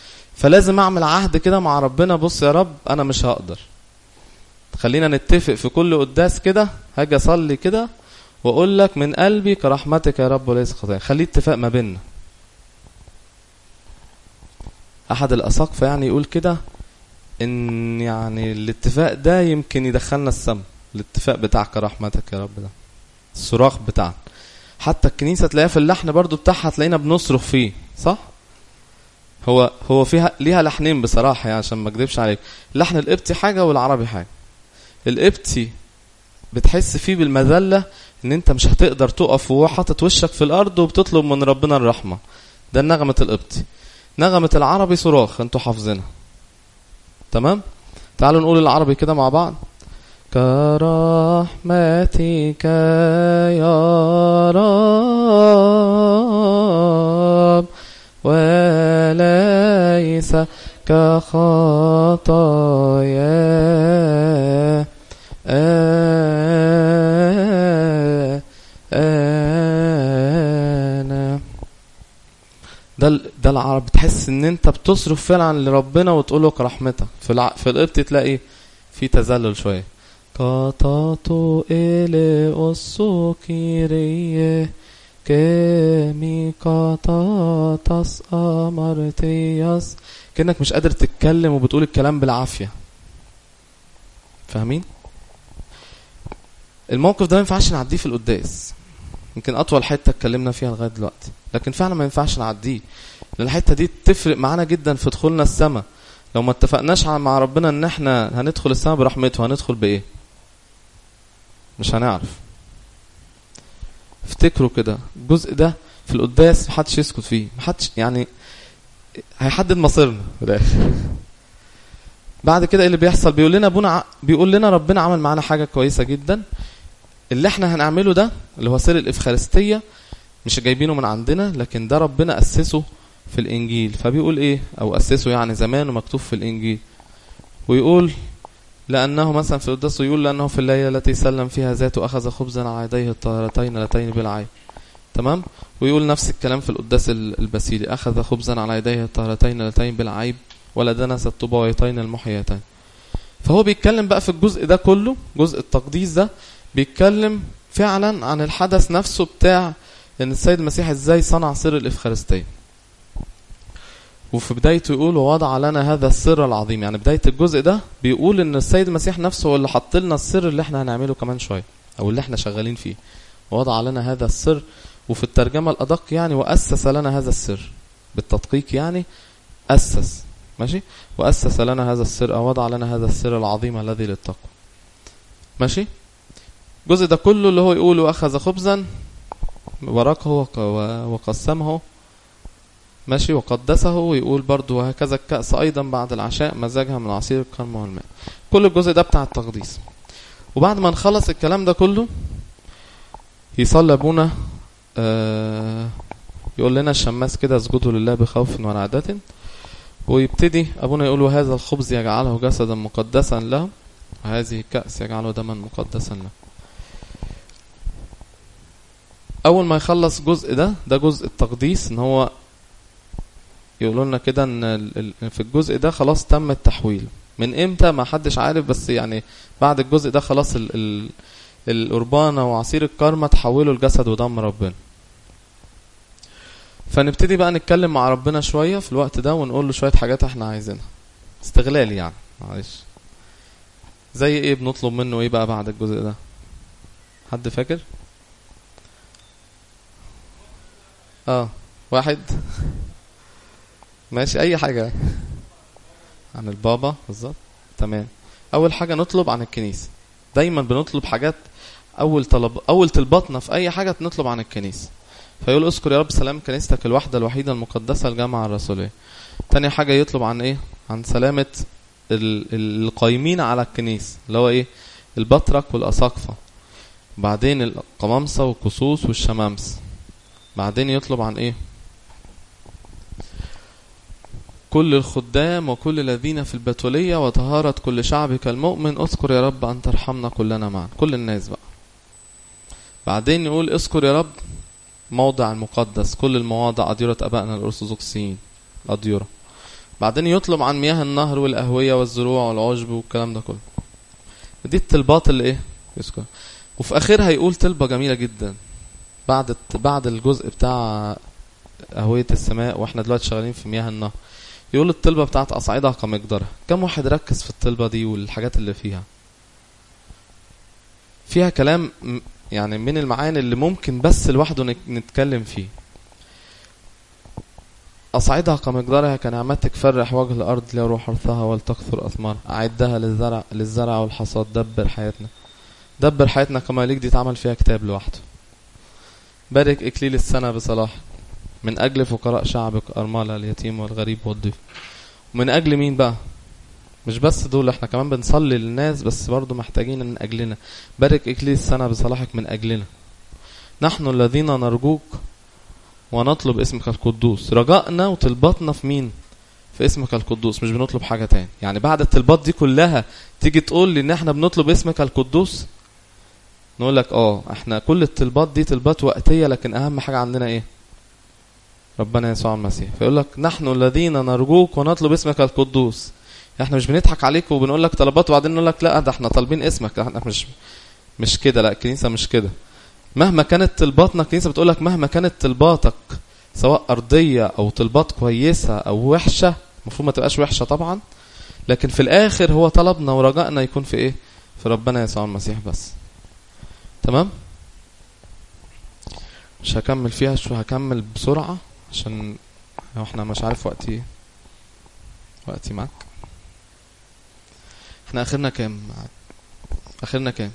فلازم اعمل عهد كده مع ربنا بص يا رب انا مش هقدر خلينا نتفق في كل قداس كده هاجي اصلي كده واقول لك من قلبي كرحمتك يا رب وليس خطايا خليه اتفاق ما بيننا احد الاساقفه يعني يقول كده ان يعني الاتفاق ده يمكن يدخلنا السما الاتفاق بتاع كرحمتك يا رب ده الصراخ بتاعنا حتى الكنيسه تلاقيها في اللحن برضو بتاعها تلاقينا بنصرخ فيه صح هو هو فيها ليها لحنين بصراحه يعني عشان ما اكذبش عليك اللحن القبطي حاجه والعربي حاجه القبطي بتحس فيه بالمذله ان انت مش هتقدر تقف وهو حاطط وشك في الارض وبتطلب من ربنا الرحمه ده نغمه القبطي نغمه العربي صراخ انتوا حافظينها تمام تعالوا نقول العربي كده مع بعض كرحمتك يا رب وليس كخطايا أنا ده ال- ده العرب تحس ان انت بتصرف فعلا لربنا وتقول له كرحمتك في الع... في القبط تلاقي في تذلل شويه كاتاتو إلي أسوكيريه كمي كاتاتاس أمرتياس كأنك مش قادر تتكلم وبتقول الكلام بالعافية فاهمين؟ الموقف ده ما ينفعش نعديه في القداس يمكن أطول حتة اتكلمنا فيها لغاية دلوقتي لكن فعلا ما ينفعش نعديه لأن الحتة دي تفرق معانا جدا في دخولنا السماء لو ما اتفقناش مع ربنا ان احنا هندخل السماء برحمته هندخل بايه مش هنعرف افتكروا كده الجزء ده في القداس محدش يسكت فيه محدش يعني هيحدد مصيرنا في الاخر بعد كده ايه اللي بيحصل بيقول لنا ابونا ع- بيقول لنا ربنا عمل معانا حاجه كويسه جدا اللي احنا هنعمله ده اللي هو سر الافخارستيه مش جايبينه من عندنا لكن ده ربنا اسسه في الانجيل فبيقول ايه او اسسه يعني زمان ومكتوب في الانجيل ويقول لأنه مثلا في القداس يقول لأنه في الليلة التي سلم فيها ذاته أخذ خبزا على يديه الطاهرتين اللتين بالعين تمام ويقول نفس الكلام في القداس ال- البسيلي أخذ خبزا على يديه الطاهرتين اللتين بالعيب ولدنس الطباويتين المحيتين فهو بيتكلم بقى في الجزء ده كله جزء التقديس ده بيتكلم فعلا عن الحدث نفسه بتاع ان السيد المسيح ازاي صنع سر الافخارستيه وفي بدايته يقول ووضع لنا هذا السر العظيم يعني بداية الجزء ده بيقول ان السيد المسيح نفسه هو اللي حط لنا السر اللي احنا هنعمله كمان شوية او اللي احنا شغالين فيه ووضع لنا هذا السر وفي الترجمة الأدق يعني وأسس لنا هذا السر بالتدقيق يعني أسس ماشي وأسس لنا هذا السر أو وضع لنا هذا السر العظيم الذي للتقوى ماشي الجزء ده كله اللي هو يقول وأخذ خبزا ورقه وق- وقسمه ماشي وقدسه ويقول برضو وهكذا الكأس أيضا بعد العشاء مزاجها من عصير الكرم والماء كل الجزء ده بتاع التقديس وبعد ما نخلص الكلام ده كله يصلي أبونا آه يقول لنا الشماس كده اسجدوا لله بخوف ورعدة ويبتدي أبونا يقول وهذا الخبز يجعله جسدا مقدسا له وهذه الكأس يجعله دما مقدسا له أول ما يخلص جزء ده ده جزء التقديس إن هو يقولوا لنا كده ان ال- ال- في الجزء ده خلاص تم التحويل من امتى ما حدش عارف بس يعني بعد الجزء ده خلاص ال ال القربانة وعصير الكرمة تحولوا لجسد ودم ربنا فنبتدي بقى نتكلم مع ربنا شوية في الوقت ده ونقول له شوية حاجات احنا عايزينها استغلال يعني معلش زي ايه بنطلب منه ايه بقى بعد الجزء ده حد فاكر اه واحد ماشي اي حاجة عن البابا بالظبط تمام اول حاجة نطلب عن الكنيسة دايما بنطلب حاجات اول طلب اول طلباتنا في اي حاجة نطلب عن الكنيسة فيقول اذكر يا رب سلام كنيستك الواحدة الوحيدة المقدسة الجامعة الرسولية تاني حاجة يطلب عن ايه عن سلامة ال- ال- القايمين على الكنيسة اللي هو ايه البطرك والاساقفة بعدين القمامسة والقصوص والشمامس بعدين يطلب عن ايه كل الخدام وكل الذين في البتولية وطهارة كل شعبك المؤمن اذكر يا رب أن ترحمنا كلنا معا كل الناس بقى بعدين يقول اذكر يا رب موضع المقدس كل المواضع أديرة أبائنا الأرثوذكسيين الأديرة بعدين يطلب عن مياه النهر والأهوية والزروع والعشب والكلام ده كله دي الطلبات اللي ايه يذكر وفي اخرها يقول طلبة جميلة جدا بعد بعد الجزء بتاع أهوية السماء واحنا دلوقتي شغالين في مياه النهر يقول الطلبة بتاعت أصعدها كمقدارها كم واحد ركز في الطلبة دي والحاجات اللي فيها فيها كلام يعني من المعاني اللي ممكن بس لوحده نتكلم فيه أصعدها كمقدارها كنعمتك فرح وجه الأرض ليروح حرثها ولتكثر أثمار أعدها للزرع للزرع والحصاد دبر حياتنا دبر حياتنا كما ليك دي اتعمل فيها كتاب لوحده بارك إكليل السنة بصلاح من أجل فقراء شعبك أرملة اليتيم والغريب والضيف ومن أجل مين بقى مش بس دول احنا كمان بنصلي للناس بس برضو محتاجين من أجلنا بارك إكليل السنة بصلاحك من أجلنا نحن الذين نرجوك ونطلب اسمك القدوس رجائنا وطلباتنا في مين في اسمك القدوس مش بنطلب حاجة تاني يعني بعد الطلبات دي كلها تيجي تقول لي ان احنا بنطلب اسمك القدوس نقول لك اه احنا كل الطلبات دي طلبات وقتية لكن اهم حاجة عندنا ايه ربنا يسوع المسيح فيقول لك نحن الذين نرجوك ونطلب اسمك القدوس احنا مش بنضحك عليك وبنقول لك طلبات وبعدين نقول لك لا ده احنا طالبين اسمك احنا مش مش كده لا الكنيسة مش كده مهما كانت طلباتنا الكنيسة بتقول لك مهما كانت طلباتك سواء أرضية أو طلبات كويسة أو وحشة المفروض ما تبقاش وحشة طبعا لكن في الآخر هو طلبنا ورجائنا يكون في إيه في ربنا يسوع المسيح بس تمام مش هكمل فيها شو هكمل بسرعة عشان احنا مش عارف وقتي وقتي معك احنا اخرنا كام اخرنا كام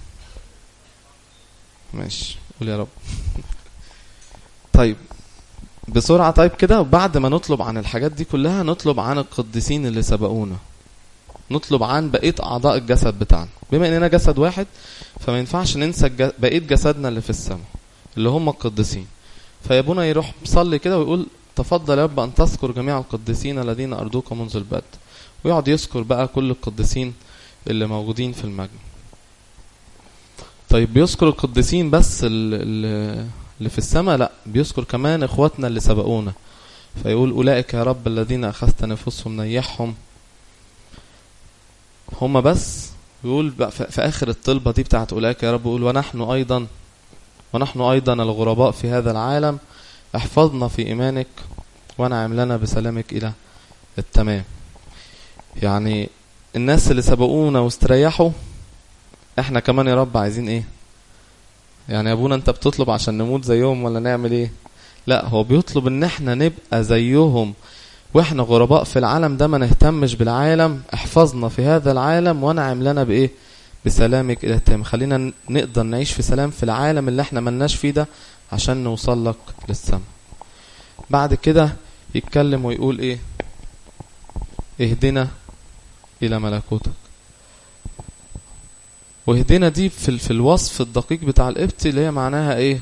ماشي قول يا رب طيب بسرعة طيب كده وبعد ما نطلب عن الحاجات دي كلها نطلب عن القديسين اللي سبقونا نطلب عن بقية أعضاء الجسد بتاعنا بما إننا جسد واحد فما ينفعش ننسى بقية جسدنا اللي في السماء اللي هم القديسين فيابونا يروح مصلي كده ويقول تفضل يا رب أن تذكر جميع القديسين الذين أرضوك منذ البدء ويقعد يذكر بقى كل القديسين اللي موجودين في المجد طيب بيذكر القديسين بس اللي في السماء لا بيذكر كمان اخواتنا اللي سبقونا فيقول أولئك يا رب الذين أخذت نفوسهم نيحهم هم بس يقول بقى في آخر الطلبة دي بتاعت أولئك يا رب يقول ونحن أيضا ونحن أيضا الغرباء في هذا العالم احفظنا في إيمانك وانعم لنا بسلامك إلى التمام يعني الناس اللي سبقونا واستريحوا احنا كمان يا رب عايزين ايه يعني يا ابونا انت بتطلب عشان نموت زيهم ولا نعمل ايه لا هو بيطلب ان احنا نبقى زيهم واحنا غرباء في العالم ده ما نهتمش بالعالم احفظنا في هذا العالم وانعم لنا بايه بسلامك الى التام خلينا نقدر نعيش في سلام في العالم اللي احنا ملناش فيه ده عشان نوصل لك للسماء بعد كده يتكلم ويقول ايه اهدنا الى ملكوتك واهدنا دي في, في الوصف الدقيق بتاع القبط اللي هي معناها ايه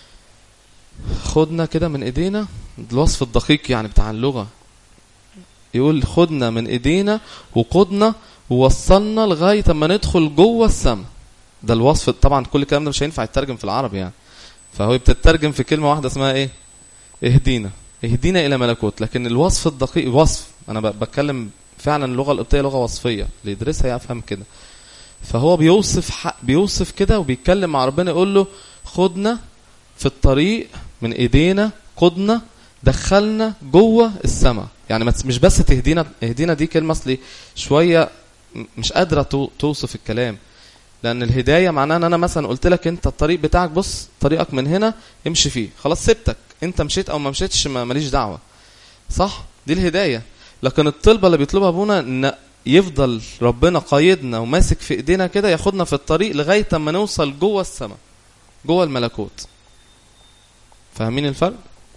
خدنا كده من ايدينا الوصف الدقيق يعني بتاع اللغة يقول خدنا من ايدينا وقدنا ووصلنا لغاية اما ندخل جوه السماء ده الوصف طبعا كل الكلام ده مش هينفع يترجم في العربي يعني فهو بتترجم في كلمة واحدة اسمها ايه اهدينا اهدينا الى ملكوت لكن الوصف الدقيق وصف انا بتكلم فعلا اللغة القبطية لغة وصفية اللي يدرسها يفهم كده فهو بيوصف حق بيوصف كده وبيتكلم مع ربنا يقول له خدنا في الطريق من ايدينا قدنا دخلنا جوه السماء يعني مش بس تهدينا اهدينا دي كلمه اصلي شويه مش قادره توصف الكلام لان الهدايه معناها ان انا مثلا قلت لك انت الطريق بتاعك بص طريقك من هنا امشي فيه خلاص سبتك انت مشيت او ما مشيتش ماليش دعوه صح دي الهدايه لكن الطلبه اللي بيطلبها ابونا ان يفضل ربنا قايدنا وماسك في ايدينا كده ياخدنا في الطريق لغايه اما نوصل جوه السماء جوه الملكوت فاهمين الفرق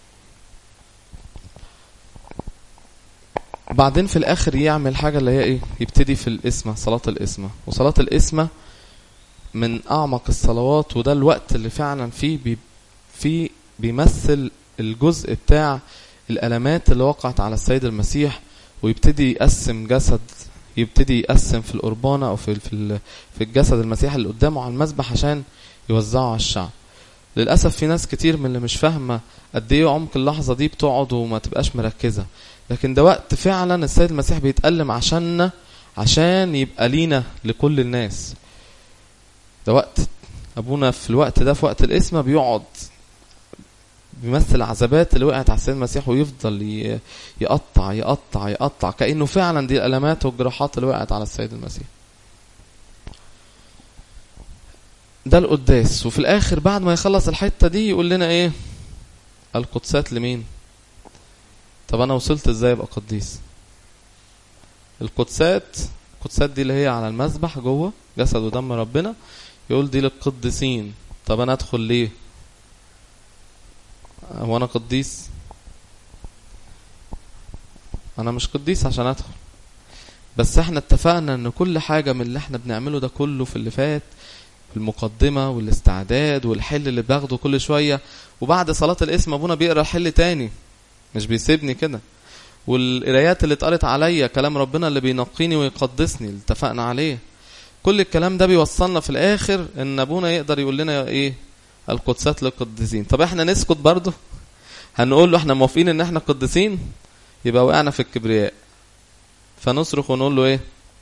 بعدين في الاخر يعمل حاجه اللي هي ايه يبتدي في الاسمه صلاه الاسمه وصلاه الاسمه من اعمق الصلوات وده الوقت اللي فعلا فيه بي فيه بيمثل الجزء بتاع الالمات اللي وقعت على السيد المسيح ويبتدي يقسم جسد يبتدي يقسم في القربانه او في في في الجسد المسيح اللي قدامه على المذبح عشان يوزعه على الشعب للاسف في ناس كتير من اللي مش فاهمه قد ايه عمق اللحظه دي بتقعد وما تبقاش مركزه لكن ده وقت فعلا السيد المسيح بيتألم عشاننا عشان يبقى لينا لكل الناس ده وقت ابونا في الوقت ده في وقت القسمه بيقعد بيمثل العذابات اللي وقعت على السيد المسيح ويفضل ي- يقطع يقطع يقطع كانه فعلا دي الالمات والجراحات اللي وقعت على السيد المسيح ده القداس وفي الاخر بعد ما يخلص الحته دي يقول لنا ايه القدسات لمين طب انا وصلت ازاي ابقى قديس القدسات القدسات دي اللي هي على المذبح جوه جسد ودم ربنا يقول دي للقديسين طب انا ادخل ليه هو انا قديس انا مش قديس عشان ادخل بس احنا اتفقنا ان كل حاجة من اللي احنا بنعمله ده كله في اللي فات المقدمة والاستعداد والحل اللي باخده كل شوية وبعد صلاة الاسم ابونا بيقرا الحل تاني مش بيسيبني كده والقرايات اللي اتقرت عليا كلام ربنا اللي بينقيني ويقدسني اللي اتفقنا عليه كل الكلام ده بيوصلنا في الاخر ان ابونا يقدر يقول لنا ايه القدسات للقديسين طب احنا نسكت برضه هنقول له احنا موافقين ان احنا قديسين يبقى وقعنا في الكبرياء فنصرخ ونقول له ايه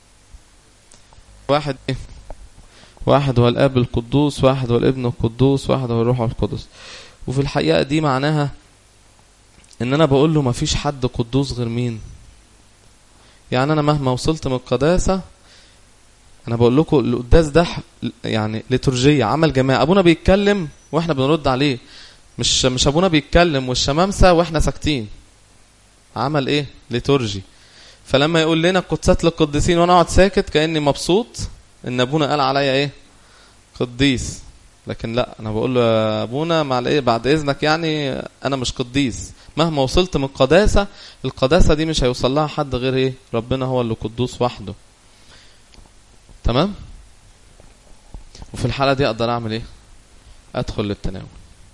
واحد ايه واحد هو الاب القدوس واحد هو الابن القدوس واحد هو الروح القدس وفي الحقيقه دي معناها ان انا بقول له مفيش حد قدوس غير مين يعني انا مهما وصلت من القداسه انا بقول لكم القداس ده ح- يعني ليتورجيه عمل جماعي ابونا بيتكلم واحنا بنرد عليه مش مش ابونا بيتكلم والشمامسه واحنا ساكتين عمل ايه ليتورجي فلما يقول لنا قدسات للقديسين وانا اقعد ساكت كاني مبسوط ان ابونا قال عليا ايه قديس لكن لا انا بقول له يا ابونا مع ايه بعد اذنك يعني انا مش قديس مهما وصلت من القداسه القداسه دي مش هيوصل لها حد غير ايه ربنا هو اللي قدوس وحده تمام وفي الحاله دي اقدر اعمل ايه ادخل للتناول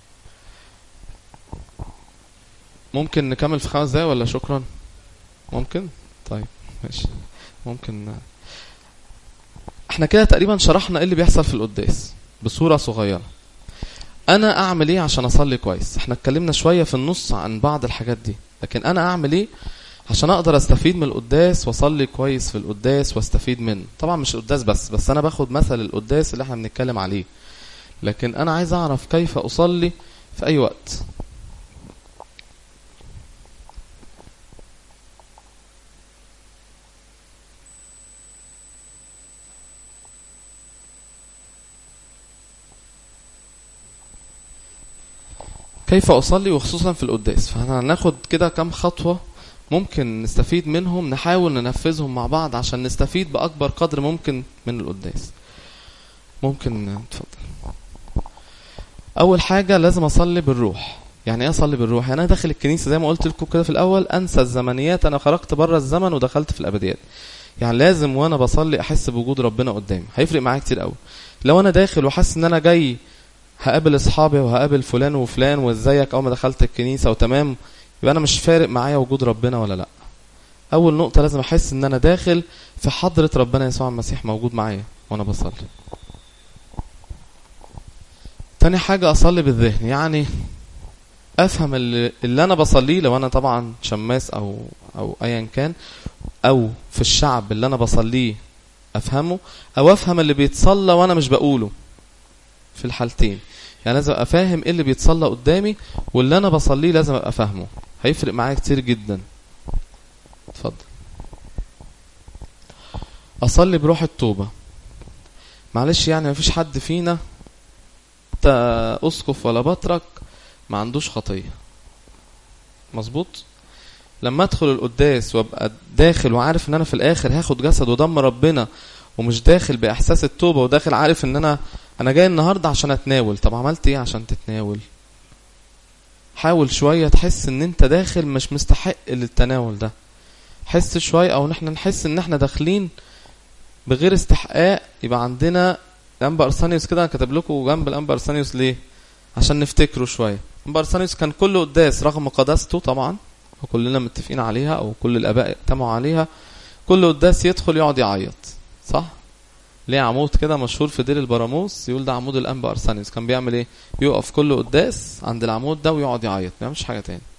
ممكن نكمل في خمس دقايق ولا شكرا ممكن طيب ماشي ممكن احنا كده تقريبا شرحنا ايه اللي بيحصل في القداس بصورة صغيرة انا اعمل ايه عشان اصلي كويس احنا اتكلمنا شوية في النص عن بعض الحاجات دي لكن انا اعمل ايه عشان اقدر استفيد من القداس واصلي كويس في القداس واستفيد منه طبعا مش القداس بس بس انا باخد مثل القداس اللي احنا بنتكلم عليه لكن انا عايز اعرف كيف اصلي في اي وقت كيف أصلي وخصوصا في القداس فاحنا هناخد كده كام خطوة ممكن نستفيد منهم نحاول ننفذهم مع بعض عشان نستفيد بأكبر قدر ممكن من القداس ممكن اتفضل أول حاجة لازم أصلي بالروح يعني ايه أصلي بالروح يعني أنا داخل الكنيسة زي ما قلت لكم كده في الأول أنسى الزمنيات أنا خرجت بره الزمن ودخلت في الأبديات يعني لازم وأنا بصلي أحس بوجود ربنا قدامي هيفرق معايا كتير قوي لو أنا داخل وحاسس إن أنا جاي هقابل اصحابي وهقابل فلان وفلان وازيك اول ما دخلت الكنيسه وتمام يبقى انا مش فارق معايا وجود ربنا ولا لا اول نقطه لازم احس ان انا داخل في حضره ربنا يسوع المسيح موجود معايا وانا بصلي تاني حاجه اصلي بالذهن يعني افهم اللي, اللي انا بصليه لو انا طبعا شماس او او ايا كان او في الشعب اللي انا بصليه افهمه او افهم اللي بيتصلى وانا مش بقوله في الحالتين يعني لازم ابقى فاهم ايه اللي بيتصلى قدامي واللي انا بصليه لازم ابقى فاهمه هيفرق معايا كتير جدا اتفضل اصلي بروح التوبه معلش يعني مفيش حد فينا تا اسقف ولا بطرك ما عندوش خطيه مظبوط لما ادخل القداس وابقى داخل وعارف ان انا في الاخر هاخد جسد ودم ربنا ومش داخل باحساس التوبه وداخل عارف ان انا انا جاي النهارده عشان اتناول طب عملت ايه عشان تتناول حاول شويه تحس ان انت داخل مش مستحق للتناول ده حس شويه او احنا نحس ان احنا داخلين بغير استحقاق يبقى عندنا الانبا ارسانيوس كده انا كاتب لكم جنب الانبا ارسانيوس ليه عشان نفتكره شويه الانبا ارسانيوس كان كله قداس رغم قداسته طبعا وكلنا متفقين عليها او كل الاباء اجتمعوا عليها كل قداس يدخل يقعد يعيط صح ليه عمود كده مشهور في دير البراموس يقول ده عمود الانبا ارسانيوس كان بيعمل ايه يقف كل قداس عند العمود ده ويقعد يعيط ما يعملش حاجه تاني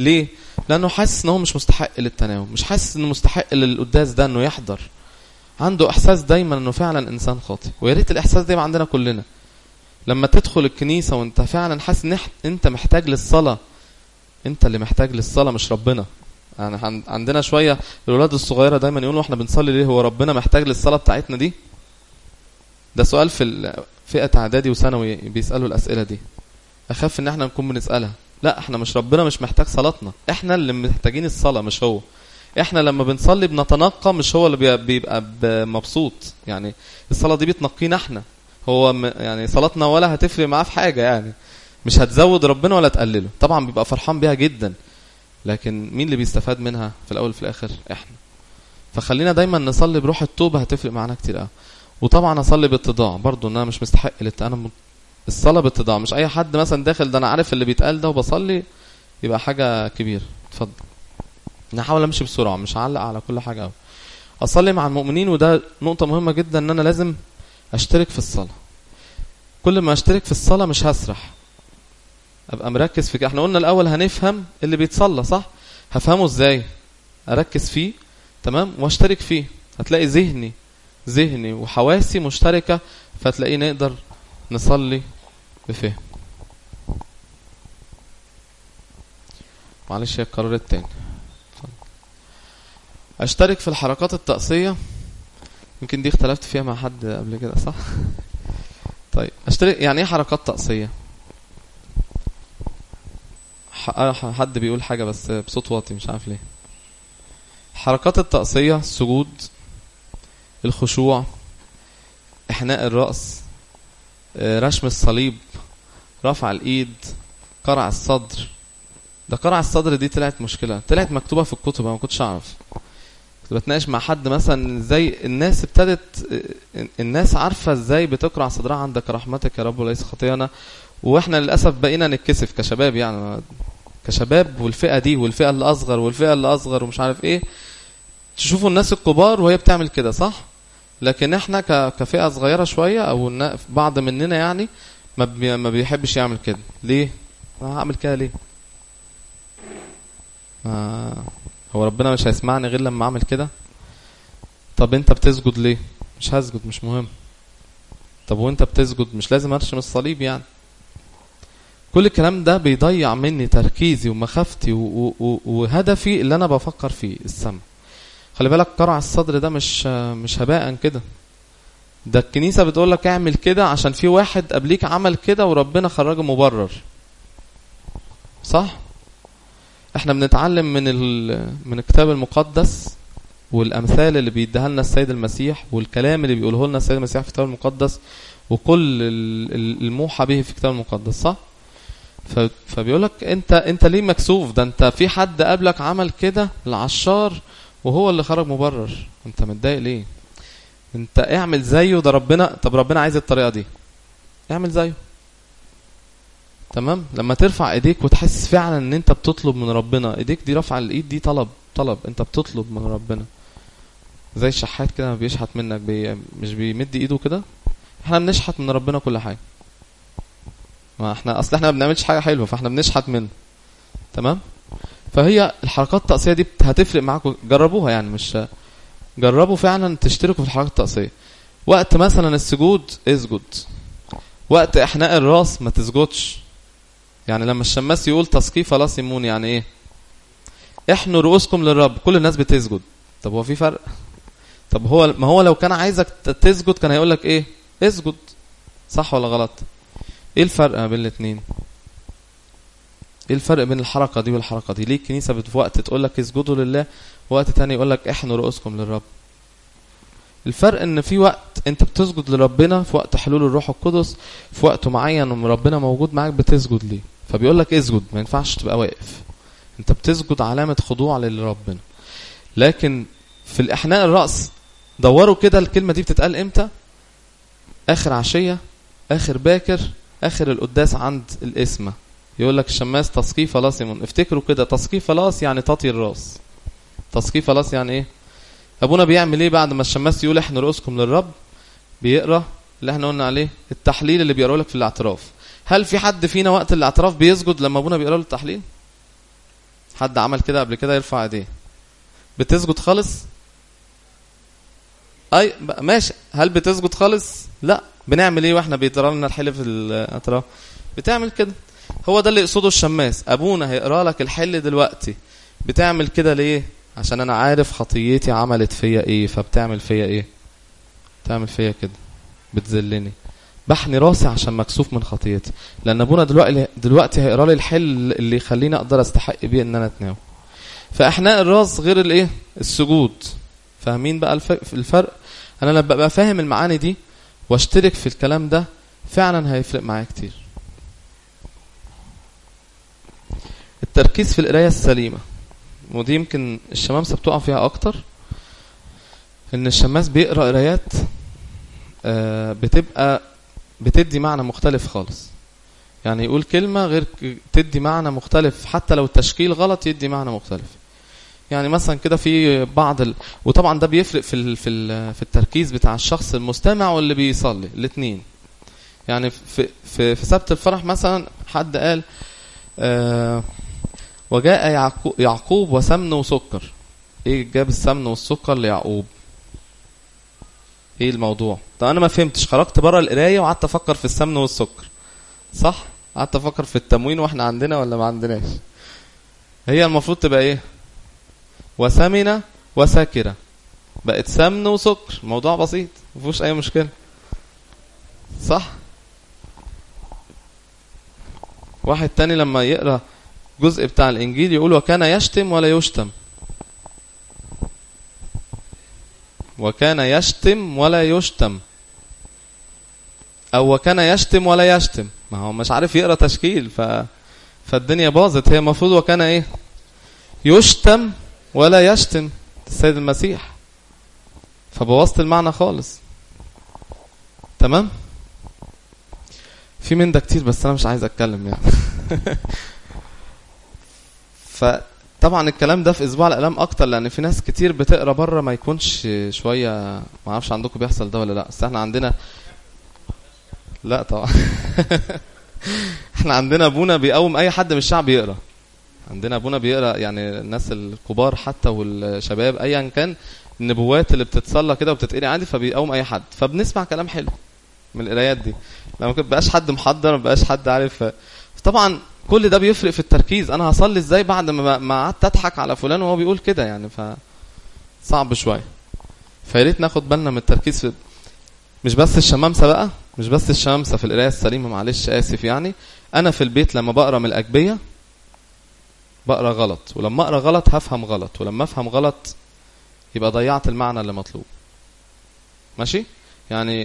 ليه لانه حاسس ان هو مش مستحق للتناول مش حاسس انه مستحق للقداس ده انه يحضر عنده احساس دايما انه فعلا انسان خاطئ ويا ريت الاحساس ده يبقى عندنا كلنا لما تدخل الكنيسه وانت فعلا حاسس ان انت محتاج للصلاه انت اللي محتاج للصلاه مش ربنا يعني عندنا شويه الاولاد الصغيره دايما يقولوا احنا بنصلي ليه هو ربنا محتاج للصلاه بتاعتنا دي ده سؤال في فئه اعدادي وثانوي بيسالوا الاسئله دي اخاف ان احنا نكون بنسالها لا احنا مش ربنا مش محتاج صلاتنا احنا اللي محتاجين الصلاه مش هو احنا لما بنصلي بنتنقى مش هو اللي بيبقى مبسوط يعني الصلاه دي بتنقينا احنا هو يعني صلاتنا ولا هتفرق معاه في حاجه يعني مش هتزود ربنا ولا تقلله طبعا بيبقى فرحان بيها جدا لكن مين اللي بيستفاد منها في الاول وفي الاخر احنا فخلينا دايما نصلي بروح التوبه هتفرق معانا كتير قوي وطبعا اصلي باتضاع برضو ان انا مش مستحق لت انا الصلاه باتضاع مش اي حد مثلا داخل ده انا عارف اللي بيتقال ده وبصلي يبقى حاجه كبيره اتفضل نحاول امشي بسرعه مش هعلق على كل حاجه قوي اصلي مع المؤمنين وده نقطه مهمه جدا ان انا لازم اشترك في الصلاه كل ما اشترك في الصلاه مش هسرح ابقى مركز في كده احنا قلنا الاول هنفهم اللي بيتصلى صح هفهمه ازاي اركز فيه تمام واشترك فيه هتلاقي ذهني ذهني وحواسي مشتركه فتلاقيه نقدر نصلي بفهم معلش هي اتكررت تاني اشترك في الحركات الطقسيه يمكن دي اختلفت فيها مع حد قبل كده صح طيب اشترك يعني ايه حركات طقسيه حد بيقول حاجه بس بصوت واطي مش عارف ليه الحركات الطقسيه السجود الخشوع احناء الراس رشم الصليب رفع الايد قرع الصدر ده قرع الصدر دي طلعت مشكله طلعت مكتوبه في الكتب انا ما كنتش اعرف كنت بتناقش مع حد مثلا ازاي الناس ابتدت الناس عارفه ازاي بتقرع صدرها عندك رحمتك يا رب وليس خطيانا واحنا للاسف بقينا نتكسف كشباب يعني كشباب والفئه دي والفئه اللي اصغر والفئه اللي اصغر ومش عارف ايه تشوفوا الناس الكبار وهي بتعمل كده صح لكن احنا كفئه صغيره شويه او بعض مننا يعني ما ما بيحبش يعمل كده ليه هعمل كده ليه آه هو ربنا مش هيسمعني غير لما اعمل كده طب انت بتسجد ليه مش هسجد مش مهم طب وانت بتسجد مش لازم ارشم الصليب يعني كل الكلام ده بيضيع مني تركيزي ومخافتي وهدفي اللي انا بفكر فيه السما خلي بالك قرع الصدر ده مش مش هباء كده ده الكنيسة بتقول لك اعمل كده عشان في واحد قبليك عمل كده وربنا خرجه مبرر صح احنا بنتعلم من من الكتاب المقدس والامثال اللي بيديها لنا السيد المسيح والكلام اللي بيقوله لنا السيد المسيح في الكتاب المقدس وكل الموحى به في الكتاب المقدس صح فبيقول لك انت انت ليه مكسوف ده انت في حد قبلك عمل كده العشار وهو اللي خرج مبرر انت متضايق ليه انت اعمل زيه ده ربنا طب ربنا عايز الطريقه دي اعمل زيه تمام لما ترفع ايديك وتحس فعلا ان انت بتطلب من ربنا ايديك دي رفع الايد دي طلب طلب انت بتطلب من ربنا زي الشحات كده بيشحت منك بي مش بيمد ايده كده احنا بنشحت من ربنا كل حاجه ما احنا اصل احنا ما بنعملش حاجه حلوه فاحنا بنشحت منه تمام فهي الحركات الطقسيه دي هتفرق معاكم جربوها يعني مش جربوا فعلا تشتركوا في الحركات الطقسيه وقت مثلا السجود اسجد وقت احناء الراس ما تسجدش يعني لما الشماس يقول تسقيف فلا سيمون يعني ايه احنوا رؤوسكم للرب كل الناس بتسجد طب هو في فرق طب هو ما هو لو كان عايزك تسجد كان هيقول لك ايه اسجد صح ولا غلط ايه الفرق ما بين الاثنين ايه الفرق بين الحركه دي والحركه دي ليه الكنيسه في وقت تقول لك اسجدوا لله وقت تاني يقول لك احنوا رؤوسكم للرب الفرق ان في وقت انت بتسجد لربنا في وقت حلول الروح القدس في وقت معين وربنا موجود معاك بتسجد ليه فبيقول لك اسجد ما ينفعش تبقى واقف انت بتسجد علامه خضوع لربنا لكن في الاحناء الراس دوروا كده الكلمه دي بتتقال امتى اخر عشيه اخر باكر اخر القداس عند الاسمه يقول لك الشماس تسقي فلاس يمون افتكروا كده تسقي فلاس يعني تطي الراس تسقي فلاس يعني ايه ابونا بيعمل ايه بعد ما الشماس يقول احنا رؤوسكم للرب بيقرا اللي احنا قلنا عليه التحليل اللي بيقراه لك في الاعتراف هل في حد فينا وقت الاعتراف بيسجد لما ابونا بيقرا له التحليل حد عمل كده قبل كده يرفع ايديه بتسجد خالص اي ب- ماشي هل بتسجد خالص لا بنعمل ايه واحنا بيطرى لنا الحل في الاطراف بتعمل كده هو ده اللي يقصده الشماس ابونا هيقرا لك الحل دلوقتي بتعمل كده ليه عشان انا عارف خطيتي عملت فيا ايه فبتعمل فيا ايه بتعمل فيا كده بتذلني بحني راسي عشان مكسوف من خطيتي لان ابونا دلوقتي دلوقتي هيقرا لي الحل اللي يخليني اقدر استحق بيه ان انا اتناول فاحناء الراس غير الايه السجود فاهمين بقى الف- الفرق انا لما ببقى فاهم المعاني دي واشترك في الكلام ده فعلا هيفرق معايا كتير التركيز في القرايه السليمه ودي يمكن الشمامسه بتقع فيها اكتر ان الشماس بيقرا قرايات آه، بتبقى بتدي معنى مختلف خالص يعني يقول كلمة غير ك- تدي معنى مختلف حتى لو التشكيل غلط يدي معنى مختلف يعني مثلا كده في بعض ال... وطبعا ده بيفرق في ال... في ال... في التركيز بتاع الشخص المستمع واللي بيصلي الاثنين يعني في في في سبت الفرح مثلا حد قال آه وجاء يعقوب, يعقوب وسمن وسكر ايه جاب السمن والسكر ليعقوب ايه الموضوع طب انا ما فهمتش خرجت بره القرايه وقعدت افكر في السمن والسكر صح قعدت افكر في التموين واحنا عندنا ولا ما عندناش هي المفروض تبقى ايه وسمنة وساكرة بقت سمن وسكر موضوع بسيط مفيهوش اي مشكلة صح واحد تاني لما يقرا جزء بتاع الانجيل يقول وكان يشتم ولا يشتم وكان يشتم ولا يشتم او وكان يشتم ولا يشتم ما هو مش عارف يقرا تشكيل ف فالدنيا باظت هي المفروض وكان ايه يشتم ولا يشتم السيد المسيح فبوظت المعنى خالص تمام في من ده كتير بس انا مش عايز اتكلم يعني فطبعا الكلام ده في اسبوع الالام اكتر لان في ناس كتير بتقرا بره ما يكونش شويه ما اعرفش عندكم بيحصل ده ولا لا بس احنا عندنا لا طبعا احنا عندنا ابونا بيقوم اي حد من الشعب يقرا عندنا ابونا بيقرا يعني الناس الكبار حتى والشباب ايا كان النبوات اللي بتتصلى كده وبتتقري عادي فبيقوم اي حد فبنسمع كلام حلو من القرايات دي لما ما بقاش حد محضر ما بقاش حد عارف طبعا كل ده بيفرق في التركيز انا هصلي ازاي بعد ما ما قعدت اضحك على فلان وهو بيقول كده يعني ف صعب شويه فيا ريت ناخد بالنا من التركيز في مش بس الشمامسه بقى مش بس الشمامسه في القرايه السليمه معلش اسف يعني انا في البيت لما بقرا من الاجبيه بقرا غلط ولما اقرا غلط هفهم غلط ولما افهم غلط يبقى ضيعت المعنى اللي مطلوب ماشي يعني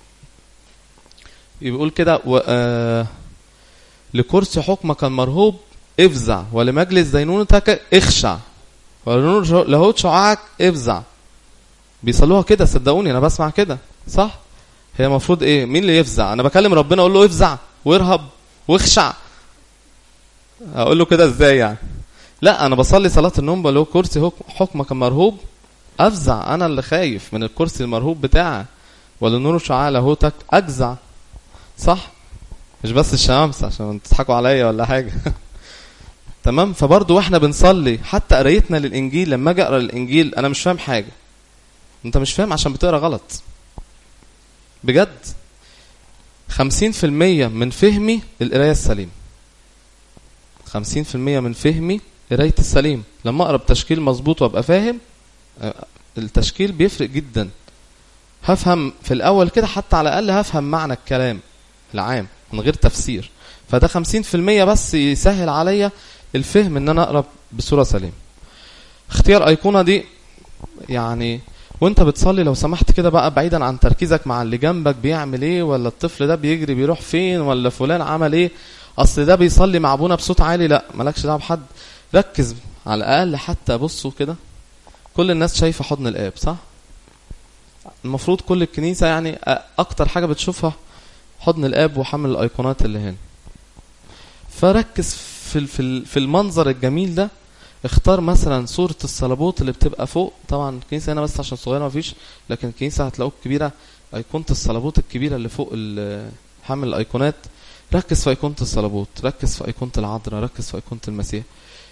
بيقول كده و... آه... لكرسي حكمك المرهوب افزع ولمجلس دينونتك اخشع ولنور لاهوت شعاعك افزع بيصلوها كده صدقوني انا بسمع كده صح هي المفروض ايه مين اللي يفزع انا بكلم ربنا اقول له افزع وارهب واخشع اقول له كده ازاي يعني لا انا بصلي صلاه النوم بقول له كرسي حكمك المرهوب افزع انا اللي خايف من الكرسي المرهوب بتاعك ولنور شعاع لاهوتك اجزع صح مش بس الشمس عشان تضحكوا عليا ولا حاجه تمام فبرضه واحنا بنصلي حتى قرايتنا للانجيل لما اجي اقرا الانجيل انا مش فاهم حاجه انت مش فاهم عشان بتقرا غلط بجد خمسين في المية من فهمي القراية السليم خمسين في المية من فهمي قراية السليم لما اقرا بتشكيل مظبوط وابقى فاهم التشكيل بيفرق جدا هفهم في الاول كده حتى على الاقل هفهم معنى الكلام العام من غير تفسير فده خمسين في المية بس يسهل عليا الفهم ان انا اقرا بصورة سليمة اختيار ايقونة دي يعني وانت بتصلي لو سمحت كده بقى بعيدا عن تركيزك مع اللي جنبك بيعمل ايه ولا الطفل ده بيجري بيروح فين ولا فلان عمل ايه اصل ده بيصلي مع ابونا بصوت عالي لا مالكش دعوه بحد ركز على الاقل حتى بصوا كده كل الناس شايفه حضن الاب صح المفروض كل الكنيسه يعني اكتر حاجه بتشوفها حضن الاب وحمل الايقونات اللي هنا فركز في في في المنظر الجميل ده اختار مثلا صورة الصلبوت اللي بتبقى فوق طبعا الكنيسة هنا بس عشان صغيرة مفيش لكن الكنيسة هتلاقوه كبيرة ايقونة الصلبوت الكبيرة اللي فوق حامل الايقونات ركز في ايقونة الصلبوت ركز في ايقونة العذراء ركز في ايقونة المسيح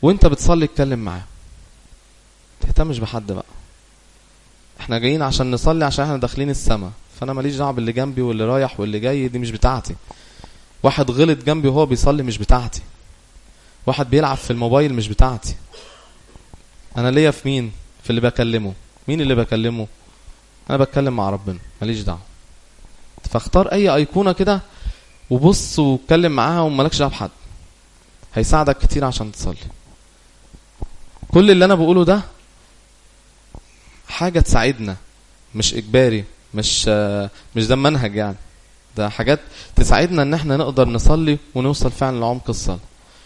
وانت بتصلي اتكلم معاه تهتمش بحد بقى احنا جايين عشان نصلي عشان احنا داخلين السما فانا ماليش دعوه باللي جنبي واللي رايح واللي جاي دي مش بتاعتي واحد غلط جنبي وهو بيصلي مش بتاعتي واحد بيلعب في الموبايل مش بتاعتي انا ليا في مين في اللي بكلمه مين اللي بكلمه انا بتكلم مع ربنا ماليش دعوه فاختار اي ايقونه كده وبص واتكلم معاها ومالكش دعوه بحد هيساعدك كتير عشان تصلي كل اللي انا بقوله ده حاجه تساعدنا مش اجباري مش مش ده منهج يعني ده حاجات تساعدنا ان احنا نقدر نصلي ونوصل فعلا لعمق الصلاه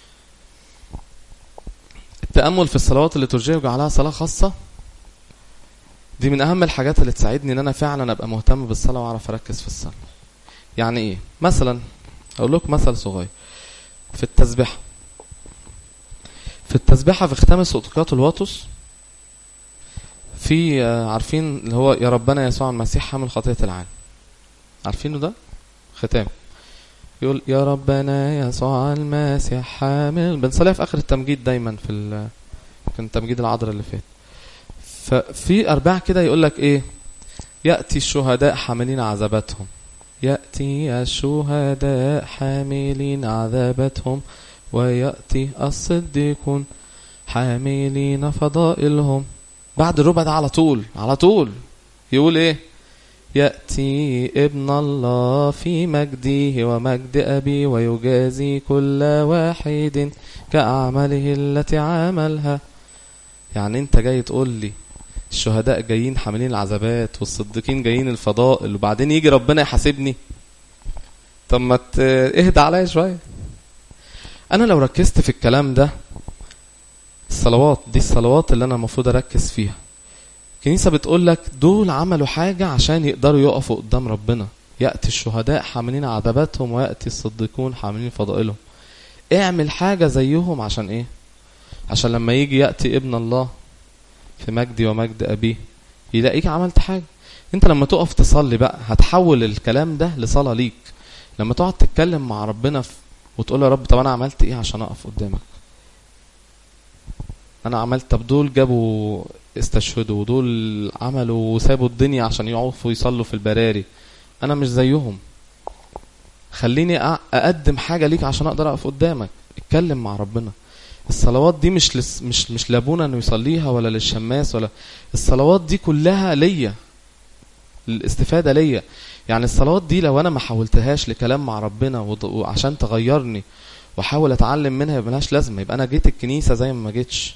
التامل في الصلوات الليتورجيه وجعلها صلاه خاصه دي من اهم الحاجات اللي تساعدني ان انا فعلا ابقى مهتم بالصلاه واعرف اركز في الصلاه يعني ايه مثلا اقول لكم مثل صغير في التسبيحه في التسبيحه في ختام سقطات الواتس في عارفين اللي هو يا ربنا يسوع المسيح حامل خطيه العالم عارفينه ده ختام يقول يا ربنا يسوع المسيح حامل بنصليها في اخر التمجيد دايما في ال... كان تمجيد العذراء اللي فات ففي ارباع كده يقول لك ايه ياتي الشهداء حاملين عذاباتهم ياتي الشهداء حاملين عذاباتهم وياتي الصديقون حاملين فضائلهم بعد الربع ده على طول على طول يقول ايه يأتي ابن الله في مجده ومجد أبي ويجازي كل واحد كأعماله التي عملها يعني انت جاي تقول لي الشهداء جايين حاملين العذابات والصديقين جايين الفضائل وبعدين يجي ربنا يحاسبني طب ما اهدى عليا شويه انا لو ركزت في الكلام ده الصلوات دي الصلوات اللي انا المفروض اركز فيها الكنيسة بتقول لك دول عملوا حاجة عشان يقدروا يقفوا قدام ربنا يأتي الشهداء حاملين عذاباتهم ويأتي الصديقون حاملين فضائلهم اعمل حاجة زيهم عشان ايه عشان لما يجي يأتي ابن الله في مجدي ومجد أبيه يلاقيك عملت حاجة انت لما تقف تصلي بقى هتحول الكلام ده لصلاة ليك لما تقعد تتكلم مع ربنا وتقول يا رب طب انا عملت ايه عشان اقف قدامك انا عملت طب دول جابوا استشهدوا ودول عملوا وسابوا الدنيا عشان يقفوا يصلوا في البراري انا مش زيهم خليني اقدم حاجه ليك عشان اقدر اقف قدامك اتكلم مع ربنا الصلوات دي مش لس مش مش لابونا انه يصليها ولا للشماس ولا الصلوات دي كلها ليا الاستفاده ليا يعني الصلوات دي لو انا ما حاولتهاش لكلام مع ربنا وعشان تغيرني واحاول اتعلم منها يبقى ملهاش لازمه يبقى انا جيت الكنيسه زي ما ما جيتش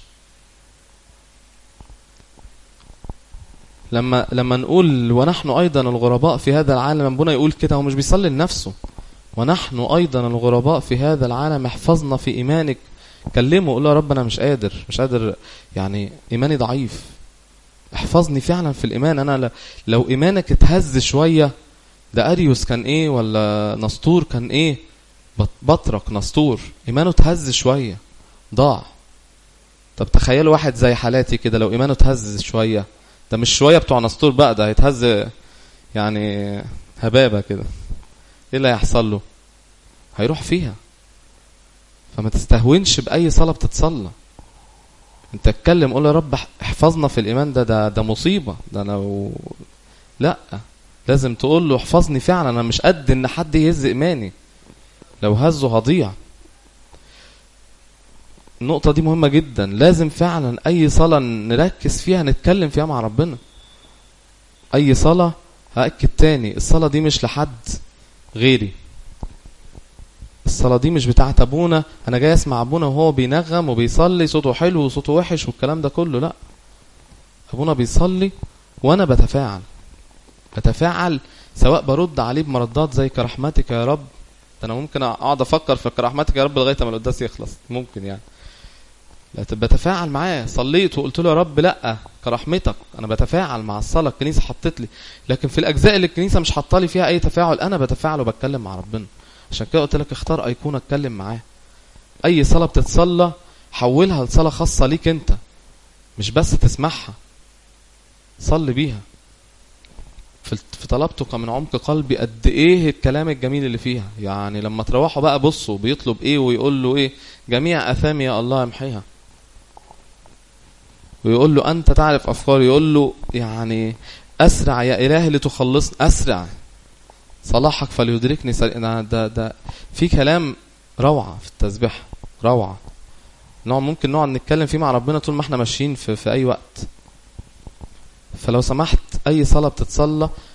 لما لما نقول ونحن ايضا الغرباء في هذا العالم ابونا يقول كده هو مش بيصلي لنفسه ونحن ايضا الغرباء في هذا العالم احفظنا في ايمانك كلمه قول له يا رب انا مش قادر مش قادر يعني ايماني ضعيف احفظني فعلا في الايمان انا لو ايمانك اتهز شويه ده اريوس كان ايه ولا نسطور كان ايه بطرك نسطور ايمانه اتهز شويه ضاع طب تخيلوا واحد زي حالاتي كده لو ايمانه اتهز شويه ده مش شويه بتوع نسطور بقى ده هيتهز يعني هبابه كده ايه اللي هيحصل له هيروح فيها فما تستهونش باي صلاه بتتصلى انت اتكلم قول يا رب احفظنا في الايمان ده ده ده مصيبه ده لو لا لازم تقول له احفظني فعلا انا مش قد ان حد يهز ايماني لو هزه هضيع النقطة دي مهمة جدا لازم فعلا أي صلاة نركز فيها نتكلم فيها مع ربنا أي صلاة هأكد تاني الصلاة دي مش لحد غيري الصلاة دي مش بتاعت أبونا أنا جاي أسمع أبونا وهو بينغم وبيصلي صوته حلو وصوته وحش والكلام ده كله لأ أبونا بيصلي وأنا بتفاعل بتفاعل سواء برد عليه بمردات زي كرحمتك يا رب ده أنا ممكن أقعد أفكر في كرحمتك يا رب لغاية ما القداس يخلص ممكن يعني لا بتفاعل معاه صليت وقلت له يا رب لا كرحمتك انا بتفاعل مع الصلاه الكنيسه حطت لي لكن في الاجزاء اللي الكنيسه مش حاطه لي فيها اي تفاعل انا بتفاعل وبتكلم مع ربنا عشان كده قلت لك اختار ايقونه اتكلم معاه اي صلاه بتتصلى حولها لصلاه خاصه ليك انت مش بس تسمعها صلي بيها في طلبتك من عمق قلبي قد ايه الكلام الجميل اللي فيها يعني لما تروحوا بقى بصوا بيطلب ايه ويقول له ايه جميع اثامي يا الله امحيها ويقول له أنت تعرف أفكاري يقول له يعني أسرع يا إلهي لتخلصني أسرع صلاحك فليدركني سريع ده, ده, ده في كلام روعة في التسبيح روعة نوع ممكن نقعد نتكلم فيه مع ربنا طول ما احنا ماشيين في, في أي وقت فلو سمحت أي صلاة بتتصلى